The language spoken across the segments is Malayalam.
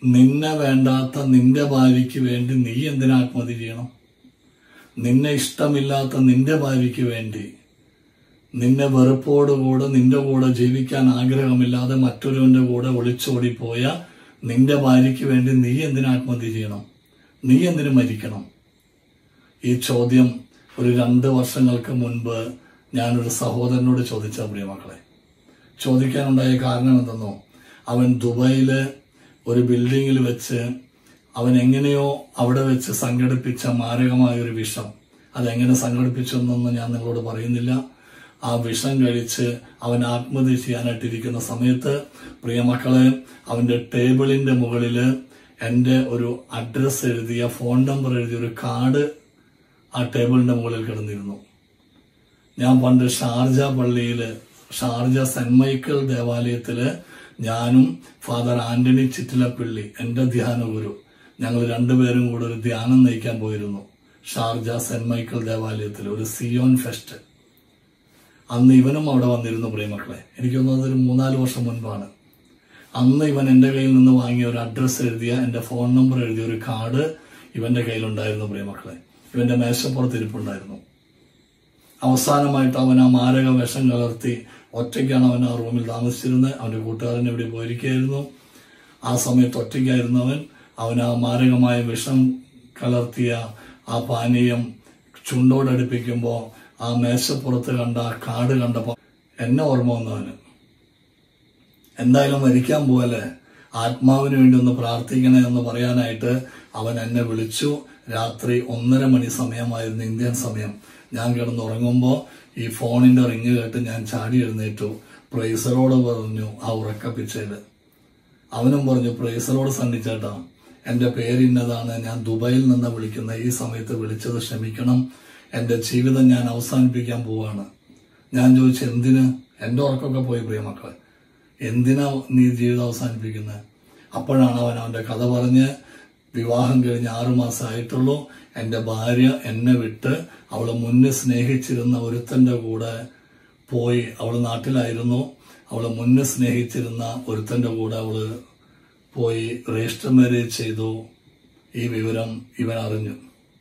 നിന്നെ വേണ്ടാത്ത നിന്റെ ഭാര്യയ്ക്ക് വേണ്ടി നീ എന്തിനാ ആത്മഹത്യ ചെയ്യണം നിന്നെ ഇഷ്ടമില്ലാത്ത നിന്റെ ഭാര്യയ്ക്ക് വേണ്ടി നിന്നെ വെറുപ്പോടുകൂടെ നിന്റെ കൂടെ ജീവിക്കാൻ ആഗ്രഹമില്ലാതെ മറ്റൊരുവന്റെ കൂടെ ഒളിച്ചോടിപ്പോയ നിന്റെ ഭാര്യയ്ക്ക് വേണ്ടി നീ എന്തിനാ ആത്മഹത്യ ചെയ്യണം നീ എന്തിനു മരിക്കണം ഈ ചോദ്യം ഒരു രണ്ട് വർഷങ്ങൾക്ക് മുൻപ് ഞാനൊരു സഹോദരനോട് ചോദിച്ച പ്രിയമക്കളെ ചോദിക്കാനുണ്ടായ കാരണം എന്തെന്നോ അവൻ ദുബായില് ഒരു ബിൽഡിങ്ങിൽ വെച്ച് അവൻ എങ്ങനെയോ അവിടെ വെച്ച് സംഘടിപ്പിച്ച മാരകമായ ഒരു വിഷം അതെങ്ങനെ സംഘടിപ്പിച്ചു എന്നൊന്നും ഞാൻ നിങ്ങളോട് പറയുന്നില്ല ആ വിഷം കഴിച്ച് അവൻ ആത്മഹത്യ ചെയ്യാനായിട്ടിരിക്കുന്ന സമയത്ത് പ്രിയമക്കളെ അവന്റെ ടേബിളിന്റെ മുകളില് എൻ്റെ ഒരു അഡ്രസ്സ് എഴുതിയ ഫോൺ നമ്പർ എഴുതിയ ഒരു കാർഡ് ആ ടേബിളിന്റെ മുകളിൽ കിടന്നിരുന്നു ഞാൻ പണ്ട് ഷാർജ പള്ളിയില് ഷാർജ സെന്റ് മൈക്കിൾ ദേവാലയത്തില് ഞാനും ഫാദർ ആന്റണി ചിറ്റിലപ്പള്ളി എന്റെ ധ്യാന ഗുരു ഞങ്ങൾ രണ്ടുപേരും കൂടെ ഒരു ധ്യാനം നയിക്കാൻ പോയിരുന്നു ഷാർജ സെന്റ് മൈക്കിൾ ദേവാലയത്തിൽ ഒരു സിയോൻ ഫെസ്റ്റ് അന്ന് ഇവനും അവിടെ വന്നിരുന്നു പ്രിയമക്കളെ എനിക്ക് തോന്നുന്നത് ഒരു മൂന്നാല് വർഷം മുൻപാണ് അന്ന് ഇവൻ എൻ്റെ കയ്യിൽ നിന്ന് വാങ്ങിയ ഒരു അഡ്രസ്സ് എഴുതിയ എൻ്റെ ഫോൺ നമ്പർ എഴുതിയ ഒരു കാർഡ് ഇവന്റെ കയ്യിലുണ്ടായിരുന്നു പ്രിയമക്കളെ ഇവന്റെ മേശപ്പുറത്ത് ഇരിപ്പുണ്ടായിരുന്നു അവസാനമായിട്ട് അവൻ ആ മാരക വിഷം കലർത്തി ഒറ്റയ്ക്കാണ് അവൻ ആ റൂമിൽ താമസിച്ചിരുന്നത് അവന്റെ കൂട്ടുകാരൻ എവിടെ പോയിരിക്കുകയായിരുന്നു ആ സമയത്ത് ഒറ്റയ്ക്കായിരുന്നു അവൻ അവൻ ആ മാരകമായ വിഷം കലർത്തിയ ആ പാനീയം ചുണ്ടോടടുപ്പിക്കുമ്പോൾ ആ മേശപ്പുറത്ത് കണ്ട ആ കാട് കണ്ടപ്പോൾ എന്നെ ഓർമ്മ വന്നവന് എന്തായാലും മരിക്കാൻ പോവല്ലേ ആത്മാവിന് വേണ്ടി ഒന്ന് പ്രാർത്ഥിക്കണേ എന്ന് പറയാനായിട്ട് അവൻ എന്നെ വിളിച്ചു രാത്രി ഒന്നര മണി സമയമായിരുന്നു ഇന്ത്യൻ സമയം ഞാൻ കിടന്നുറങ്ങുമ്പോൾ ഈ ഫോണിന്റെ റിങ് കേട്ട് ഞാൻ ചാടി എഴുന്നേറ്റു പ്രൈസറോട് പറഞ്ഞു ആ ഉറക്കപ്പിച്ചയില് അവനും പറഞ്ഞു പ്രൈസറോട് സണ്ണിച്ചേട്ടാ എന്റെ പേര് ഇന്നതാണ് ഞാൻ ദുബായിൽ നിന്ന് വിളിക്കുന്ന ഈ സമയത്ത് വിളിച്ചത് ക്ഷമിക്കണം എന്റെ ജീവിതം ഞാൻ അവസാനിപ്പിക്കാൻ പോവാണ് ഞാൻ ചോദിച്ചു എന്തിന് എന്റെ ഉറക്കമൊക്കെ പോയി പ്രിയമക്കളെ എന്തിനാ നീ ജീവിതം അവസാനിപ്പിക്കുന്നത് അപ്പോഴാണ് അവൻ അവന്റെ കഥ പറഞ്ഞ് വിവാഹം കഴിഞ്ഞ് ആറുമാസം ആയിട്ടുള്ളൂ എന്റെ ഭാര്യ എന്നെ വിട്ട് അവള് മുന്നേ സ്നേഹിച്ചിരുന്ന ഒരുത്തന്റെ കൂടെ പോയി അവള് നാട്ടിലായിരുന്നു അവള് മുന്നേ സ്നേഹിച്ചിരുന്ന ഒരുത്തന്റെ കൂടെ അവള് പോയി രജിസ്റ്റർ മാരേജ് ചെയ്തു ഈ വിവരം ഇവൻ അറിഞ്ഞു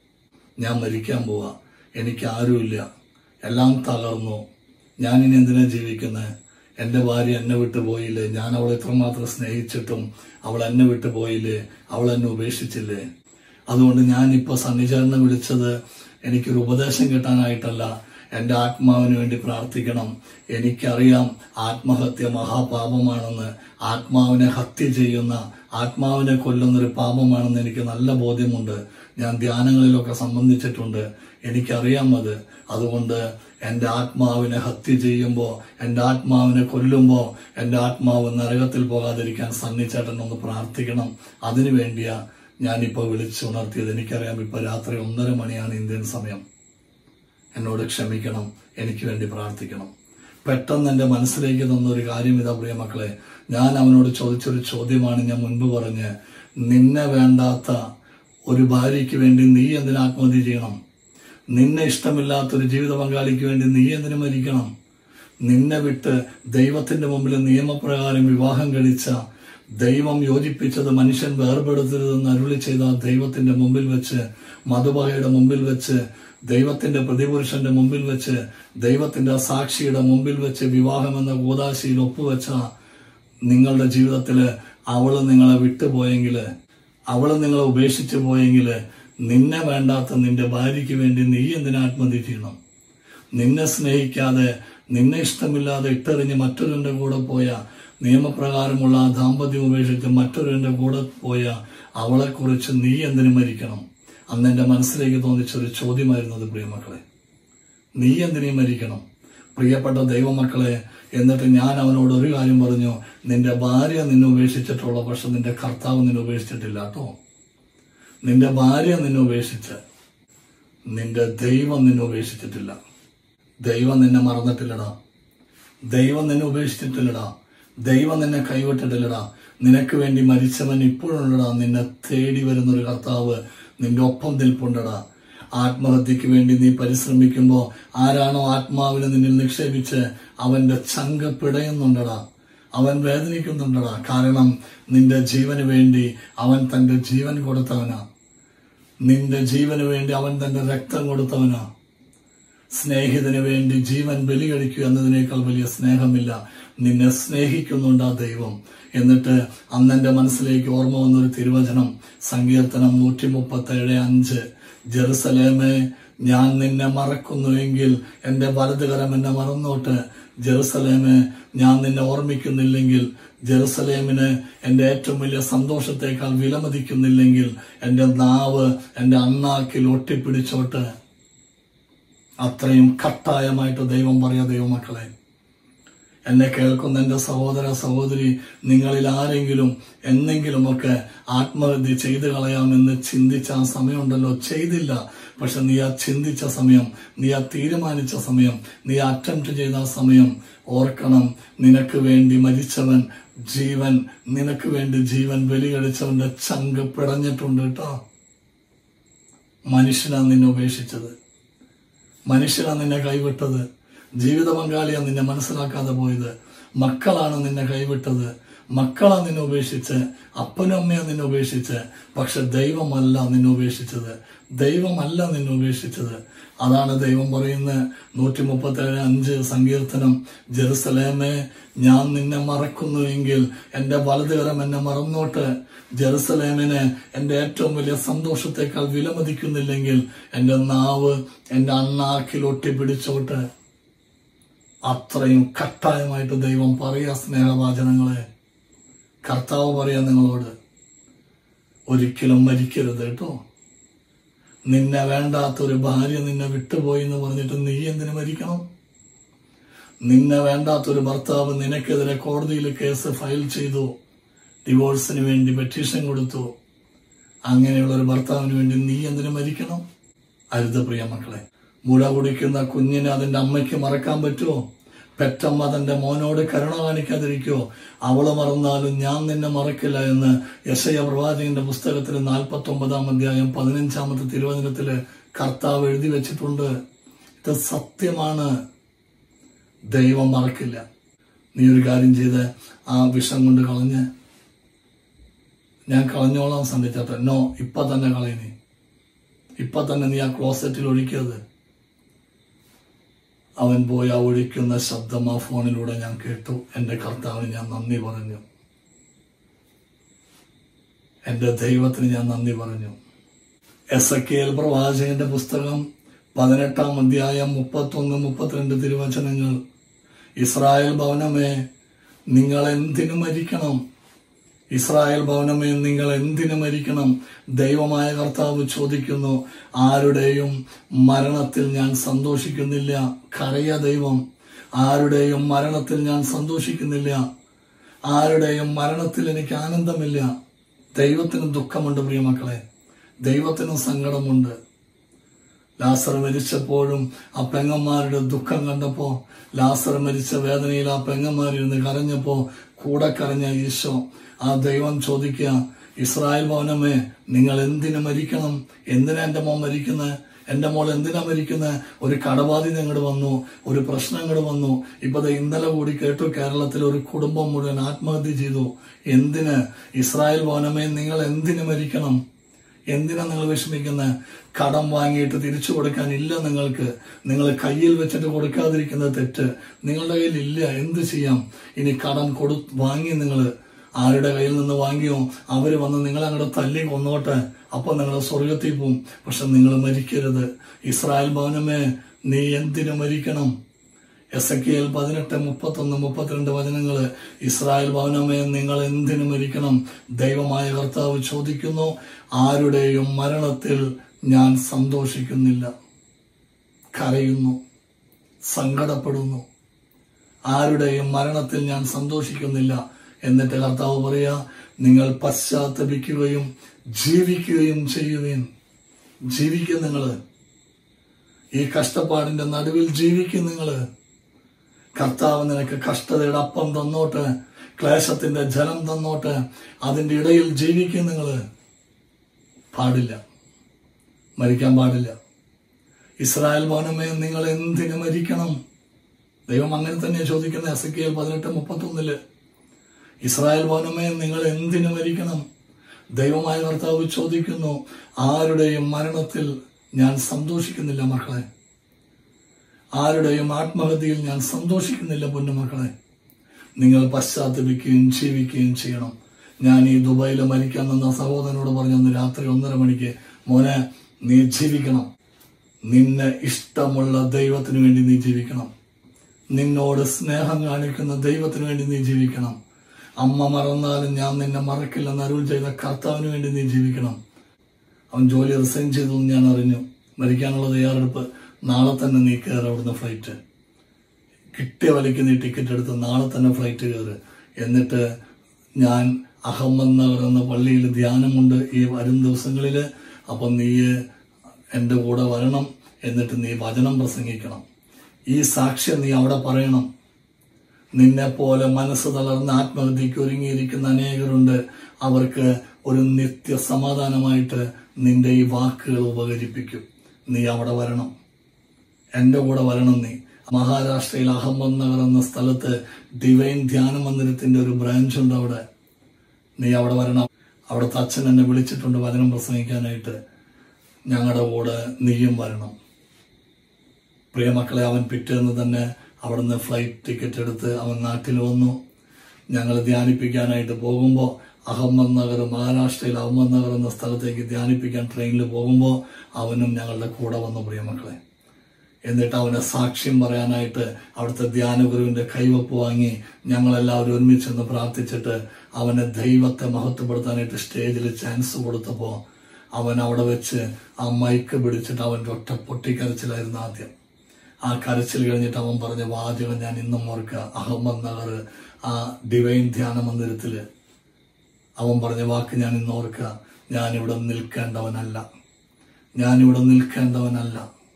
ഞാൻ മരിക്കാൻ പോവാ എനിക്ക് ആരുമില്ല എല്ലാം തകർന്നു ഞാൻ ഇനി എന്തിനാ ജീവിക്കുന്നത് എന്റെ ഭാര്യ എന്നെ വിട്ടു പോയില്ലേ ഞാൻ അവളെ എത്രമാത്രം സ്നേഹിച്ചിട്ടും അവൾ എന്നെ വിട്ടു പോയില്ലേ അവൾ എന്നെ ഉപേക്ഷിച്ചില്ലേ അതുകൊണ്ട് ഞാൻ ഇപ്പൊ സന്നിചാരനെ വിളിച്ചത് എനിക്കൊരു ഉപദേശം കിട്ടാനായിട്ടല്ല എന്റെ ആത്മാവിന് വേണ്ടി പ്രാർത്ഥിക്കണം എനിക്കറിയാം ആത്മഹത്യ മഹാപാപമാണെന്ന് ആത്മാവിനെ ഹത്യ ചെയ്യുന്ന ആത്മാവിനെ കൊല്ലുന്ന ഒരു പാപമാണെന്ന് എനിക്ക് നല്ല ബോധ്യമുണ്ട് ഞാൻ ധ്യാനങ്ങളിലൊക്കെ സംബന്ധിച്ചിട്ടുണ്ട് എനിക്കറിയാം അത് അതുകൊണ്ട് എന്റെ ആത്മാവിനെ ഹത്യ ചെയ്യുമ്പോൾ എന്റെ ആത്മാവിനെ കൊല്ലുമ്പോൾ എന്റെ ആത്മാവ് നരകത്തിൽ പോകാതിരിക്കാൻ സന്നിച്ചേട്ടൻ ഒന്ന് പ്രാർത്ഥിക്കണം അതിനു വേണ്ടിയാ ഞാനിപ്പോ വിളിച്ചുണർത്തിയത് എനിക്കറിയാം ഇപ്പൊ രാത്രി ഒന്നര മണിയാണ് ഇന്ത്യൻ സമയം എന്നോട് ക്ഷമിക്കണം എനിക്ക് വേണ്ടി പ്രാർത്ഥിക്കണം പെട്ടെന്ന് എന്റെ മനസ്സിലേക്ക് തന്ന ഒരു കാര്യം ഇതാ പ്രിയ മക്കളെ ഞാൻ അവനോട് ചോദിച്ചൊരു ചോദ്യമാണ് ഞാൻ മുൻപ് പറഞ്ഞ് നിന്നെ വേണ്ടാത്ത ഒരു ഭാര്യയ്ക്ക് വേണ്ടി നീ എന്തിന് ആത്മഹത്യ ചെയ്യണം നിന്നെ ഇഷ്ടമില്ലാത്ത ഒരു ജീവിത പങ്കാളിക്ക് വേണ്ടി നീ എന്തിനു മരിക്കണം നിന്നെ വിട്ട് ദൈവത്തിന്റെ മുമ്പിൽ നിയമപ്രകാരം വിവാഹം കഴിച്ച ദൈവം യോജിപ്പിച്ചത് മനുഷ്യൻ വേർപെടുത്തരുതെന്ന് അരുളി ചെയ്ത ആ ദൈവത്തിന്റെ മുമ്പിൽ വെച്ച് മധുബാഹയുടെ മുമ്പിൽ വെച്ച് ദൈവത്തിന്റെ പ്രതിപുരുഷന്റെ മുമ്പിൽ വെച്ച് ദൈവത്തിന്റെ സാക്ഷിയുടെ മുമ്പിൽ വെച്ച് വിവാഹം എന്ന കൂതാശിയിൽ ഒപ്പുവെച്ച നിങ്ങളുടെ ജീവിതത്തില് അവള് നിങ്ങളെ വിട്ടുപോയെങ്കില് അവള് നിങ്ങളെ ഉപേക്ഷിച്ചു പോയെങ്കില് നിന്നെ വേണ്ടാത്ത നിന്റെ ഭാര്യയ്ക്ക് വേണ്ടി നീ എന്തിനാ ആത്മഹത്യ ചെയ്യണം നിന്നെ സ്നേഹിക്കാതെ നിന്നെ ഇഷ്ടമില്ലാതെ ഇട്ടെറിഞ്ഞ് മറ്റൊരുവന്റെ കൂടെ പോയ നിയമപ്രകാരമുള്ള ആ ദാമ്പത്യം ഉപേക്ഷിച്ച് മറ്റൊരുവന്റെ കൂടെ പോയ അവളെക്കുറിച്ച് നീ എന്തിനു മരിക്കണം അന്ന് എന്റെ മനസ്സിലേക്ക് തോന്നിച്ച ഒരു ചോദ്യമായിരുന്നു അത് പ്രിയമക്കളെ നീ എന്തിനീ മരിക്കണം പ്രിയപ്പെട്ട ദൈവമക്കളെ എന്നിട്ട് ഞാൻ അവനോട് ഒരു കാര്യം പറഞ്ഞു നിന്റെ ഭാര്യ നിന്നെ ഉപേക്ഷിച്ചിട്ടുള്ള പക്ഷെ നിന്റെ കർത്താവ് നിന്നെ ഉപേക്ഷിച്ചിട്ടില്ല കേട്ടോ നിന്റെ ഭാര്യ നിന്നെ ഉപേക്ഷിച്ച് നിന്റെ ദൈവം നിന്നെ ഉപേക്ഷിച്ചിട്ടില്ല ദൈവം നിന്നെ മറന്നിട്ടില്ലടാ ദൈവം നിന്നെ ഉപേക്ഷിച്ചിട്ടില്ലടാ ദൈവം നിന്നെ കൈവിട്ടിട്ടില്ലടാ നിനക്ക് വേണ്ടി മരിച്ചവൻ ഇപ്പോഴുണ്ടടാ നിന്നെ തേടി വരുന്ന ഒരു കർത്താവ് നിന്റെ ഒപ്പം നിൽപ്പുണ്ടടാ ആത്മഹത്യക്ക് വേണ്ടി നീ പരിശ്രമിക്കുമ്പോ ആരാണോ ആത്മാവിനെ നിന്നിൽ നിക്ഷേപിച്ച് അവന്റെ ചങ്ക പിടയുന്നുണ്ടടാ അവൻ വേദനിക്കുന്നുണ്ടടാ കാരണം നിന്റെ ജീവന് വേണ്ടി അവൻ തന്റെ ജീവൻ കൊടുത്തവനാ നിന്റെ ജീവന് വേണ്ടി അവൻ തന്റെ രക്തം കൊടുത്തവനാ സ്നേഹിതന് വേണ്ടി ജീവൻ ബലി കഴിക്കുക എന്നതിനേക്കാൾ വലിയ സ്നേഹമില്ല നിന്നെ സ്നേഹിക്കുന്നുണ്ട് ആ ദൈവം എന്നിട്ട് അന്നെന്റെ മനസ്സിലേക്ക് ഓർമ്മ വന്നൊരു തിരുവചനം സങ്കീർത്തനം നൂറ്റി മുപ്പത്തി ഏഴ് അഞ്ച് ജെറുസലേമേ ഞാൻ നിന്നെ മറക്കുന്നുവെങ്കിൽ എന്റെ വലതുകരം എന്നെ മറന്നോട്ട് ജെറുസലേമേ ഞാൻ നിന്നെ ഓർമ്മിക്കുന്നില്ലെങ്കിൽ ജെറുസലേമിന് എന്റെ ഏറ്റവും വലിയ സന്തോഷത്തേക്കാൾ വിലമതിക്കുന്നില്ലെങ്കിൽ എന്റെ നാവ് എന്റെ അണ്ണാക്കിൽ ഒട്ടിപ്പിടിച്ചോട്ട് അത്രയും കട്ടായമായിട്ട് ദൈവം പറയാ ദൈവമക്കളെ എന്നെ കേൾക്കുന്ന എന്റെ സഹോദര സഹോദരി നിങ്ങളിൽ ആരെങ്കിലും എന്നെങ്കിലുമൊക്കെ ആത്മഹത്യ ചെയ്തു കളയാമെന്ന് ചിന്തിച്ച ആ സമയമുണ്ടല്ലോ ചെയ്തില്ല പക്ഷെ നീ ആ ചിന്തിച്ച സമയം നീ ആ തീരുമാനിച്ച സമയം നീ അറ്റംപ്റ്റ് ചെയ്ത ആ സമയം ഓർക്കണം നിനക്ക് വേണ്ടി മരിച്ചവൻ ജീവൻ നിനക്ക് വേണ്ടി ജീവൻ ബലി കഴിച്ചവന്റെ ചങ്ക് പിടഞ്ഞിട്ടുണ്ട് കേട്ടോ മനുഷ്യനാ നിന്നെ ഉപേക്ഷിച്ചത് മനുഷ്യനാ നിന്നെ കൈവിട്ടത് ജീവിത പങ്കാളിയാ നിന്നെ മനസ്സിലാക്കാതെ പോയത് മക്കളാണ് നിന്നെ കൈവിട്ടത് മക്കളാ നിന്നെ ഉപേക്ഷിച്ച് അപ്പനും അമ്മയാ നിന്നെ ഉപേക്ഷിച്ച് പക്ഷെ ദൈവമല്ല നിന്നെ ഉപേക്ഷിച്ചത് ദൈവമല്ല നിന്നെ ഉപേക്ഷിച്ചത് അതാണ് ദൈവം പറയുന്നത് നൂറ്റി മുപ്പത്തി ഏഴ് അഞ്ച് സങ്കീർത്തനം ജെറുസലേമേ ഞാൻ നിന്നെ മറക്കുന്നുവെങ്കിൽ എന്റെ വലതുകരം എന്നെ മറന്നോട്ട് ജെറുസലേമിനെ എന്റെ ഏറ്റവും വലിയ സന്തോഷത്തെക്കാൾ വിലമതിക്കുന്നില്ലെങ്കിൽ എന്റെ നാവ് എന്റെ അണ്ണാക്കിൽ ഒട്ടിപ്പിടിച്ചോട്ട് അത്രയും കട്ടായമായിട്ട് ദൈവം പറയാ സ്നേഹവാചനങ്ങളെ കർത്താവ് പറയാ നിങ്ങളോട് ഒരിക്കലും മരിക്കരുത് കേട്ടോ നിന്നെ വേണ്ടാത്തൊരു ഭാര്യ നിന്നെ വിട്ടുപോയി എന്ന് പറഞ്ഞിട്ട് നീ എന്തിനു മരിക്കണം നിന്നെ വേണ്ടാത്തൊരു ഭർത്താവ് നിനക്കെതിരെ കോടതിയിൽ കേസ് ഫയൽ ചെയ്തു ഡിവോഴ്സിന് വേണ്ടി പെറ്റീഷൻ കൊടുത്തു അങ്ങനെയുള്ള ഒരു ഭർത്താവിന് വേണ്ടി നീ എന്തിനു മരിക്കണം അരുത് പ്രിയ മക്കളെ മുല കുടിക്കുന്ന കുഞ്ഞിനെ അതിന്റെ അമ്മയ്ക്ക് മറക്കാൻ പറ്റുമോ പെറ്റമ്മ തന്റെ മോനോട് കരുണ കാണിക്കാതിരിക്കോ അവള് മറന്നാലും ഞാൻ നിന്നെ മറക്കില്ല എന്ന് യശയ പ്രവാചകന്റെ പുസ്തകത്തിൽ നാൽപ്പത്തി ഒമ്പതാം അധ്യായം പതിനഞ്ചാമത്തെ തിരുവചനത്തില് കർത്താവ് എഴുതി വെച്ചിട്ടുണ്ട് ഇത് സത്യമാണ് ദൈവം മറക്കില്ല നീ ഒരു കാര്യം ചെയ്ത് ആ വിഷം കൊണ്ട് കളഞ്ഞ് ഞാൻ കളഞ്ഞോളാം സന്ധിച്ചേട്ട നോ ഇപ്പൊ തന്നെ കളയുന്നേ ഇപ്പൊ തന്നെ നീ ആ ക്ലോസറ്റിൽ ഒഴിക്കരുത് അവൻ പോയി ആ ഒഴിക്കുന്ന ശബ്ദം ആ ഫോണിലൂടെ ഞാൻ കേട്ടു എന്റെ കർത്താവിന് ഞാൻ നന്ദി പറഞ്ഞു എന്റെ ദൈവത്തിന് ഞാൻ നന്ദി പറഞ്ഞു എസ് എ കെ എൽ പ്രവാചകന്റെ പുസ്തകം പതിനെട്ടാം അധ്യായം മുപ്പത്തൊന്ന് മുപ്പത്തിരണ്ട് തിരുവചനങ്ങൾ ഇസ്രായേൽ ഭവനമേ നിങ്ങൾ എന്തിനു മരിക്കണം ഇസ്രായേൽ ഭവനമേ നിങ്ങൾ എന്തിനു മരിക്കണം ദൈവമായ കർത്താവ് ചോദിക്കുന്നു ആരുടെയും മരണത്തിൽ ഞാൻ സന്തോഷിക്കുന്നില്ല കരയ ദൈവം ആരുടെയും മരണത്തിൽ ഞാൻ സന്തോഷിക്കുന്നില്ല ആരുടെയും മരണത്തിൽ എനിക്ക് ആനന്ദമില്ല ദൈവത്തിന് ദുഃഖമുണ്ട് പ്രിയമക്കളെ ദൈവത്തിന് സങ്കടമുണ്ട് ലാസർ മരിച്ചപ്പോഴും ആ പെങ്ങന്മാരുടെ ദുഃഖം കണ്ടപ്പോ ലാസർ മരിച്ച വേദനയിൽ ആ പെങ്ങന്മാരിരുന്ന് കരഞ്ഞപ്പോ കൂടെ കരഞ്ഞ ഈശോ ആ ദൈവം ചോദിക്കുക ഇസ്രായേൽ ഭവനമേ നിങ്ങൾ എന്തിനു മരിക്കണം എന്തിനാ എന്റെ മോൻ മരിക്കുന്നത് എന്റെ മോൾ എന്തിനാ മരിക്കുന്നത് ഒരു കടബാധ്യത ഇങ്ങോട്ട് വന്നു ഒരു പ്രശ്നം ഇങ്ങോട്ട് വന്നു ഇപ്പൊ ദേ ഇന്നലെ കൂടി കേട്ടു കേരളത്തിൽ ഒരു കുടുംബം മുഴുവൻ ആത്മഹത്യ ചെയ്തു എന്തിന് ഇസ്രായേൽ ഭവനമേ നിങ്ങൾ എന്തിനു മരിക്കണം എന്തിനാ നിങ്ങൾ വിഷമിക്കുന്നത് കടം വാങ്ങിയിട്ട് തിരിച്ചു കൊടുക്കാനില്ല നിങ്ങൾക്ക് നിങ്ങൾ കയ്യിൽ വെച്ചിട്ട് കൊടുക്കാതിരിക്കുന്നത് തെറ്റ് നിങ്ങളുടെ കയ്യിൽ ഇല്ല എന്ത് ചെയ്യാം ഇനി കടം കൊടു വാങ്ങി നിങ്ങൾ ആരുടെ കയ്യിൽ നിന്ന് വാങ്ങിയോ അവര് വന്ന് നിങ്ങൾ അങ്ങോട്ട് തല്ലി കൊന്നോട്ടെ അപ്പൊ നിങ്ങൾ സ്വർഗത്തിൽ പോവും പക്ഷെ നിങ്ങൾ മരിക്കരുത് ഇസ്രായേൽ ഭവനമേ നീ എന്തിനു മരിക്കണം എസ് എ കെൽ പതിനെട്ട് മുപ്പത്തൊന്ന് മുപ്പത്തിരണ്ട് വചനങ്ങള് ഇസ്രായേൽ ഭവനമേ നിങ്ങൾ എന്തിനു മരിക്കണം ദൈവമായ കർത്താവ് ചോദിക്കുന്നു ആരുടെയും മരണത്തിൽ ഞാൻ സന്തോഷിക്കുന്നില്ല കരയുന്നു സങ്കടപ്പെടുന്നു ആരുടെയും മരണത്തിൽ ഞാൻ സന്തോഷിക്കുന്നില്ല എന്നിട്ട് കർത്താവ് പറയാ നിങ്ങൾ പശ്ചാത്തപിക്കുകയും ജീവിക്കുകയും ചെയ്യുകയും ജീവിക്കും നിങ്ങള് ഈ കഷ്ടപ്പാടിന്റെ നടുവിൽ ജീവിക്കും നിങ്ങള് കർത്താവ് നിനക്ക് കഷ്ടതയുടെ അപ്പം തന്നോട്ട് ക്ലേശത്തിന്റെ ജലം തന്നോട്ട് അതിന്റെ ഇടയിൽ ജീവിക്കും നിങ്ങള് പാടില്ല മരിക്കാൻ പാടില്ല ഇസ്രായേൽ ഭവനമേ നിങ്ങൾ എന്തിനു മരിക്കണം ദൈവം അങ്ങനെ തന്നെ ചോദിക്കുന്ന എസ് കെ പതിനെട്ട് മുപ്പത്തൊന്നില് ഇസ്രായേൽ ഭവനമേ നിങ്ങൾ എന്തിനു മരിക്കണം ദൈവമായ കർത്താവ് ചോദിക്കുന്നു ആരുടെയും മരണത്തിൽ ഞാൻ സന്തോഷിക്കുന്നില്ല മക്കളെ ആരുടെയും ആത്മഹത്യയിൽ ഞാൻ സന്തോഷിക്കുന്നില്ല പൊന്നുമക്കളെ നിങ്ങൾ പശ്ചാത്തപിക്കുകയും ജീവിക്കുകയും ചെയ്യണം ഞാൻ ഈ ദുബായിൽ മരിക്കാൻ നിന്ന സഹോദരനോട് പറഞ്ഞു അന്ന് രാത്രി ഒന്നര മണിക്ക് മോനെ നീ ജീവിക്കണം നിന്നെ ഇഷ്ടമുള്ള ദൈവത്തിന് വേണ്ടി നീ ജീവിക്കണം നിന്നോട് സ്നേഹം കാണിക്കുന്ന ദൈവത്തിന് വേണ്ടി നീ ജീവിക്കണം അമ്മ മറന്നാലും ഞാൻ നിന്നെ മറക്കില്ലെന്ന് അരുൾ ചെയ്ത കർത്താവിന് വേണ്ടി നീ ജീവിക്കണം അവൻ ജോലി റിസൈൻ ചെയ്തു എന്ന് ഞാൻ അറിഞ്ഞു മരിക്കാനുള്ള തയ്യാറെടുപ്പ് നാളെ തന്നെ നീ കയറി അവിടുന്ന് ഫ്ലൈറ്റ് കിട്ടിയ വിലയ്ക്ക് നീ ടിക്കറ്റ് എടുത്ത് നാളെ തന്നെ ഫ്ലൈറ്റ് കയറ് എന്നിട്ട് ഞാൻ അഹമ്മദ് നഗർ എന്ന പള്ളിയിൽ ധ്യാനമുണ്ട് ഈ വരും ദിവസങ്ങളിൽ അപ്പം നീ എൻ്റെ കൂടെ വരണം എന്നിട്ട് നീ വചനം പ്രസംഗിക്കണം ഈ സാക്ഷ്യം നീ അവിടെ പറയണം നിന്നെ പോലെ മനസ്സ് തളർന്ന് ആത്മഹത്യക്ക് ഒരുങ്ങിയിരിക്കുന്ന അനേകരുണ്ട് അവർക്ക് ഒരു നിത്യ സമാധാനമായിട്ട് നിന്റെ ഈ വാക്കുകൾ ഉപകരിപ്പിക്കും നീ അവിടെ വരണം എന്റെ കൂടെ വരണം നീ മഹാരാഷ്ട്രയിൽ അഹമ്മദ് നഗർ എന്ന സ്ഥലത്ത് ഡിവൈൻ ധ്യാന മന്ദിരത്തിന്റെ ഒരു ബ്രാഞ്ച് ഉണ്ട് അവിടെ നീ അവിടെ വരണം അവിടുത്തെ അച്ഛൻ എന്നെ വിളിച്ചിട്ടുണ്ട് വചനം പ്രസംഗിക്കാനായിട്ട് ഞങ്ങളുടെ കൂടെ നീയും വരണം പ്രിയമക്കളെ അവൻ പിറ്റേന്ന് തന്നെ അവിടുന്ന് ഫ്ലൈറ്റ് ടിക്കറ്റ് എടുത്ത് അവൻ നാട്ടിൽ വന്നു ഞങ്ങൾ ധ്യാനിപ്പിക്കാനായിട്ട് പോകുമ്പോൾ അഹമ്മദ് നഗർ മഹാരാഷ്ട്രയിൽ അഹമ്മദ് നഗർ എന്ന സ്ഥലത്തേക്ക് ധ്യാനിപ്പിക്കാൻ ട്രെയിനിൽ പോകുമ്പോൾ അവനും ഞങ്ങളുടെ കൂടെ വന്നു പ്രിയമക്കളെ എന്നിട്ട് അവനെ സാക്ഷ്യം പറയാനായിട്ട് അവിടുത്തെ ധ്യാനഗുരുവിന്റെ കൈവപ്പ് വാങ്ങി ഞങ്ങളെല്ലാവരും ഒരുമിച്ചെന്ന് പ്രാർത്ഥിച്ചിട്ട് അവനെ ദൈവത്തെ മഹത്വപ്പെടുത്താനായിട്ട് സ്റ്റേജിൽ ചാൻസ് കൊടുത്തപ്പോൾ അവൻ അവിടെ വെച്ച് ആ മൈക്ക് പിടിച്ചിട്ട് അവൻ്റെ ഒറ്റ പൊട്ടിക്കരച്ചിലായിരുന്നു ആദ്യം ആ കരച്ചിൽ കഴിഞ്ഞിട്ട് അവൻ പറഞ്ഞ വാചകം ഞാൻ ഇന്നും ഓർക്കുക അഹമ്മദ് നഗർ ആ ഡിവൈൻ ധ്യാന മന്ദിരത്തില് അവൻ പറഞ്ഞ വാക്ക് ഞാൻ ഇന്ന് ഓർക്കുക ഞാനിവിടെ നിൽക്കേണ്ടവനല്ല ഞാനിവിടെ നിൽക്കേണ്ടവനല്ല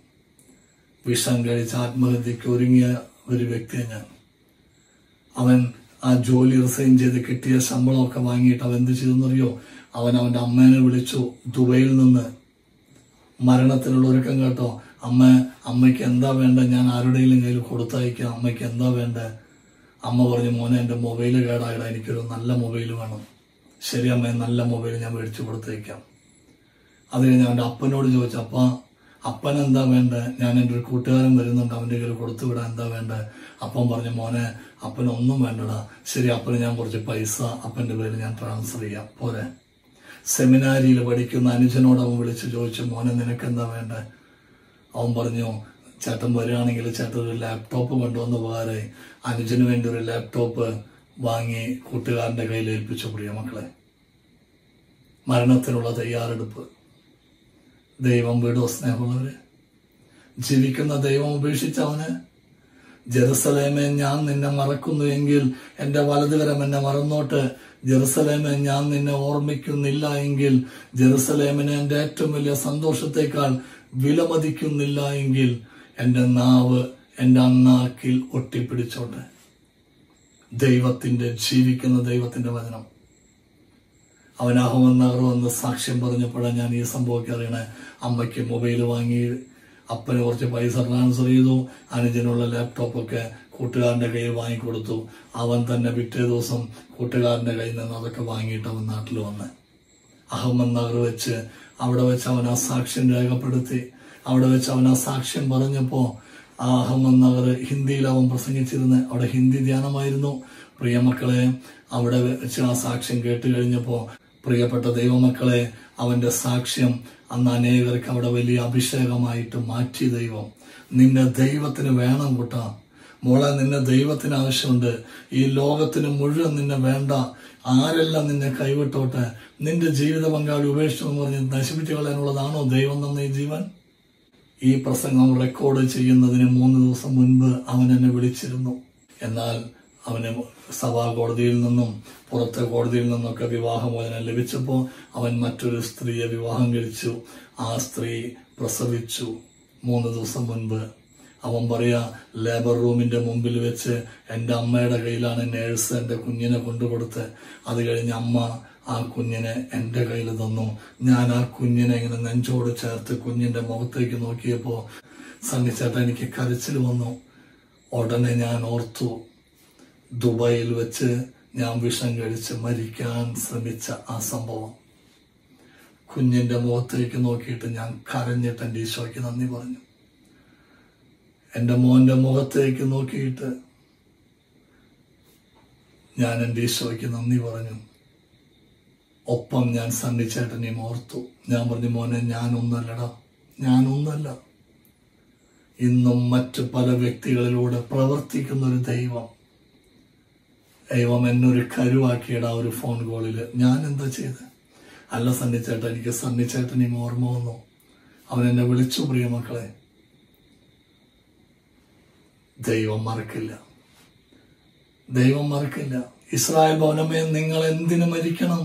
വിഷം കഴിച്ച് ആത്മഹത്യക്ക് ഒരുങ്ങിയ ഒരു വ്യക്തിയെ ഞാൻ അവൻ ആ ജോലി റിസൈൻ ചെയ്ത് കിട്ടിയ ശമ്പളമൊക്കെ വാങ്ങിയിട്ട് അവൻ എന്ത് ചെയ്തെന്നറിയോ അവൻ അവന്റെ അമ്മേനെ വിളിച്ചു ദുബൈയിൽ നിന്ന് മരണത്തിനുള്ള ഒരുക്കം കേട്ടോ അമ്മ അമ്മയ്ക്ക് എന്താ വേണ്ട ഞാൻ ആരുടെയെങ്കിലും കയ്യിൽ കൊടുത്തയക്കാം അമ്മയ്ക്ക് എന്താ വേണ്ട അമ്മ പറഞ്ഞു മോനെ എൻ്റെ മൊബൈൽ കേടായിടാ എനിക്കൊരു നല്ല മൊബൈൽ വേണം ശരി അമ്മ നല്ല മൊബൈൽ ഞാൻ മേടിച്ചു കൊടുത്തേക്കാം അത് കഴിഞ്ഞ് അവൻ്റെ അപ്പനോട് ചോദിച്ചു അപ്പ അപ്പൻ എന്താ വേണ്ടേ ഞാൻ എൻ്റെ ഒരു കൂട്ടുകാരൻ വരുന്നുണ്ട് അവൻ്റെ കയ്യിൽ കൊടുത്തു വിടാൻ എന്താ വേണ്ടേ അപ്പൻ പറഞ്ഞു മോനെ അപ്പൻ ഒന്നും വേണ്ടടാ ശരി അപ്പന് ഞാൻ കുറച്ച് പൈസ അപ്പൻ്റെ പേരിൽ ഞാൻ ട്രാൻസ്ഫർ ചെയ്യാം പോരെ സെമിനാരിയിൽ പഠിക്കുന്ന അനുജനോട് അവൻ വിളിച്ച് ചോദിച്ചു മോനെ നിനക്ക് എന്താ വേണ്ടേ അവൻ പറഞ്ഞു ചേട്ടൻ വരികയാണെങ്കിൽ ചേട്ടൻ ഒരു ലാപ്ടോപ്പ് കൊണ്ടുവന്ന് പോകാതെ അനുജന് വേണ്ടി ഒരു ലാപ്ടോപ്പ് വാങ്ങി കൂട്ടുകാരന്റെ കയ്യിൽ ഏൽപ്പിച്ചു പ്രിയ മക്കളെ മരണത്തിനുള്ള തയ്യാറെടുപ്പ് ദൈവം വിടോ സ്നേഹമുള്ളവര് ജീവിക്കുന്ന ദൈവം ഉപേക്ഷിച്ച അവന് ജെറുസലേമെ ഞാൻ നിന്നെ മറക്കുന്നു എങ്കിൽ എന്റെ വലതുകരം എന്നെ മറന്നോട്ട് ജെറുസലേമെ ഞാൻ നിന്നെ ഓർമ്മിക്കുന്നില്ല എങ്കിൽ ജെറുസലേമിനെ എന്റെ ഏറ്റവും വലിയ സന്തോഷത്തെക്കാൾ വിലമതിക്കുന്നില്ല എങ്കിൽ എന്റെ നാവ് എന്റെ അണ്ണാക്കിൽ ഒട്ടിപ്പിടിച്ചോട്ടെ ദൈവത്തിന്റെ ജീവിക്കുന്ന ദൈവത്തിന്റെ വചനം അവൻ അഹമ്മദ് നഗർ വന്ന് സാക്ഷ്യം പറഞ്ഞപ്പോഴാണ് ഞാൻ ഈ സംഭവമൊക്കെ അറിയണേ അമ്മയ്ക്ക് മൊബൈൽ വാങ്ങി അപ്പന് കുറച്ച് പൈസ ട്രാൻസ്ഫർ ചെയ്തു അനുജനുള്ള ലാപ്ടോപ്പൊക്കെ കൂട്ടുകാരന്റെ കയ്യിൽ വാങ്ങിക്കൊടുത്തു അവൻ തന്നെ പിറ്റേ ദിവസം കൂട്ടുകാരന്റെ കയ്യിൽ നിന്ന് അതൊക്കെ വാങ്ങിയിട്ട് അവൻ നാട്ടിൽ വന്ന് അഹമ്മദ് നഗർ വെച്ച് അവിടെ വെച്ച് അവൻ ആ സാക്ഷ്യം രേഖപ്പെടുത്തി അവിടെ വെച്ച് അവൻ ആ സാക്ഷ്യം പറഞ്ഞപ്പോ ആ അഹമ്മദ് നഗർ ഹിന്ദിയിൽ അവൻ പ്രസംഗിച്ചിരുന്നു അവിടെ ഹിന്ദി ധ്യാനമായിരുന്നു പ്രിയമക്കളെ അവിടെ വെച്ച് ആ സാക്ഷ്യം കേട്ട് കഴിഞ്ഞപ്പോ പ്രിയപ്പെട്ട ദൈവമക്കളെ അവന്റെ സാക്ഷ്യം അന്ന് അനേകർക്ക് അവിടെ വലിയ അഭിഷേകമായിട്ട് മാറ്റി ദൈവം നിന്നെ ദൈവത്തിന് വേണം കൂട്ടാ മോളെ നിന്നെ ദൈവത്തിന് ആവശ്യമുണ്ട് ഈ ലോകത്തിന് മുഴുവൻ നിന്നെ വേണ്ട ആരെല്ലാം നിന്നെ കൈവിട്ടോട്ടെ നിന്റെ ജീവിത പങ്കാളി ഉപേക്ഷിച്ചു എന്ന് പറഞ്ഞ് നശിപ്പിച്ചു കളയാനുള്ളതാണോ ദൈവം തന്ന ഈ ജീവൻ ഈ പ്രസംഗം റെക്കോർഡ് ചെയ്യുന്നതിന് മൂന്ന് ദിവസം മുൻപ് അവൻ എന്നെ വിളിച്ചിരുന്നു എന്നാൽ അവന് സഭാ കോടതിയിൽ നിന്നും പുറത്തെ കോടതിയിൽ നിന്നൊക്കെ വിവാഹമോചനം ലഭിച്ചപ്പോൾ അവൻ മറ്റൊരു സ്ത്രീയെ വിവാഹം കഴിച്ചു ആ സ്ത്രീ പ്രസവിച്ചു മൂന്ന് ദിവസം മുൻപ് അവൻ പറയാ ലേബർ റൂമിന്റെ മുമ്പിൽ വെച്ച് എൻ്റെ അമ്മയുടെ കയ്യിലാണ് നേഴ്സ് എൻ്റെ കുഞ്ഞിനെ കൊണ്ടുകൊടുത്ത് അത് കഴിഞ്ഞ് അമ്മ ആ കുഞ്ഞിനെ എൻ്റെ കയ്യിൽ തന്നു ഞാൻ ആ കുഞ്ഞിനെ ഇങ്ങനെ നെഞ്ചോട് ചേർത്ത് കുഞ്ഞിന്റെ മുഖത്തേക്ക് നോക്കിയപ്പോൾ സണ്ണിച്ചേട്ട എനിക്ക് കരച്ചിൽ വന്നു ഉടനെ ഞാൻ ഓർത്തു ദുബായിൽ വെച്ച് ഞാൻ വിഷം കഴിച്ച് മരിക്കാൻ ശ്രമിച്ച ആ സംഭവം കുഞ്ഞിന്റെ മുഖത്തേക്ക് നോക്കിയിട്ട് ഞാൻ കരഞ്ഞിട്ട് എൻ്റെ ഈശോയ്ക്ക് നന്ദി പറഞ്ഞു എൻ്റെ മോന്റെ മുഖത്തേക്ക് നോക്കിയിട്ട് ഞാൻ എൻ്റെ ഈശോയ്ക്ക് നന്ദി പറഞ്ഞു ഒപ്പം ഞാൻ സണ്ണിച്ചേട്ടനെയും ഓർത്തു ഞാൻ പറഞ്ഞു മോനെ ഞാനൊന്നല്ലടാ ഞാനൊന്നല്ല ഇന്നും മറ്റു പല വ്യക്തികളിലൂടെ പ്രവർത്തിക്കുന്ന ഒരു ദൈവം ദൈവം എന്നൊരു കരുവാക്കിയിട ഒരു ഫോൺ കോളിൽ ഞാൻ എന്താ ചെയ്ത് അല്ല സണ്ണിച്ചേട്ടൻ എനിക്ക് സണ്ണിച്ചേട്ടനെയും ഓർമ്മ വന്നു അവൻ എന്നെ വിളിച്ചു പ്രിയ മക്കളെ ദൈവം മറക്കില്ല ദൈവം മറക്കില്ല ഇസ്രായേൽ ഭവനമേ നിങ്ങൾ എന്തിനു മരിക്കണം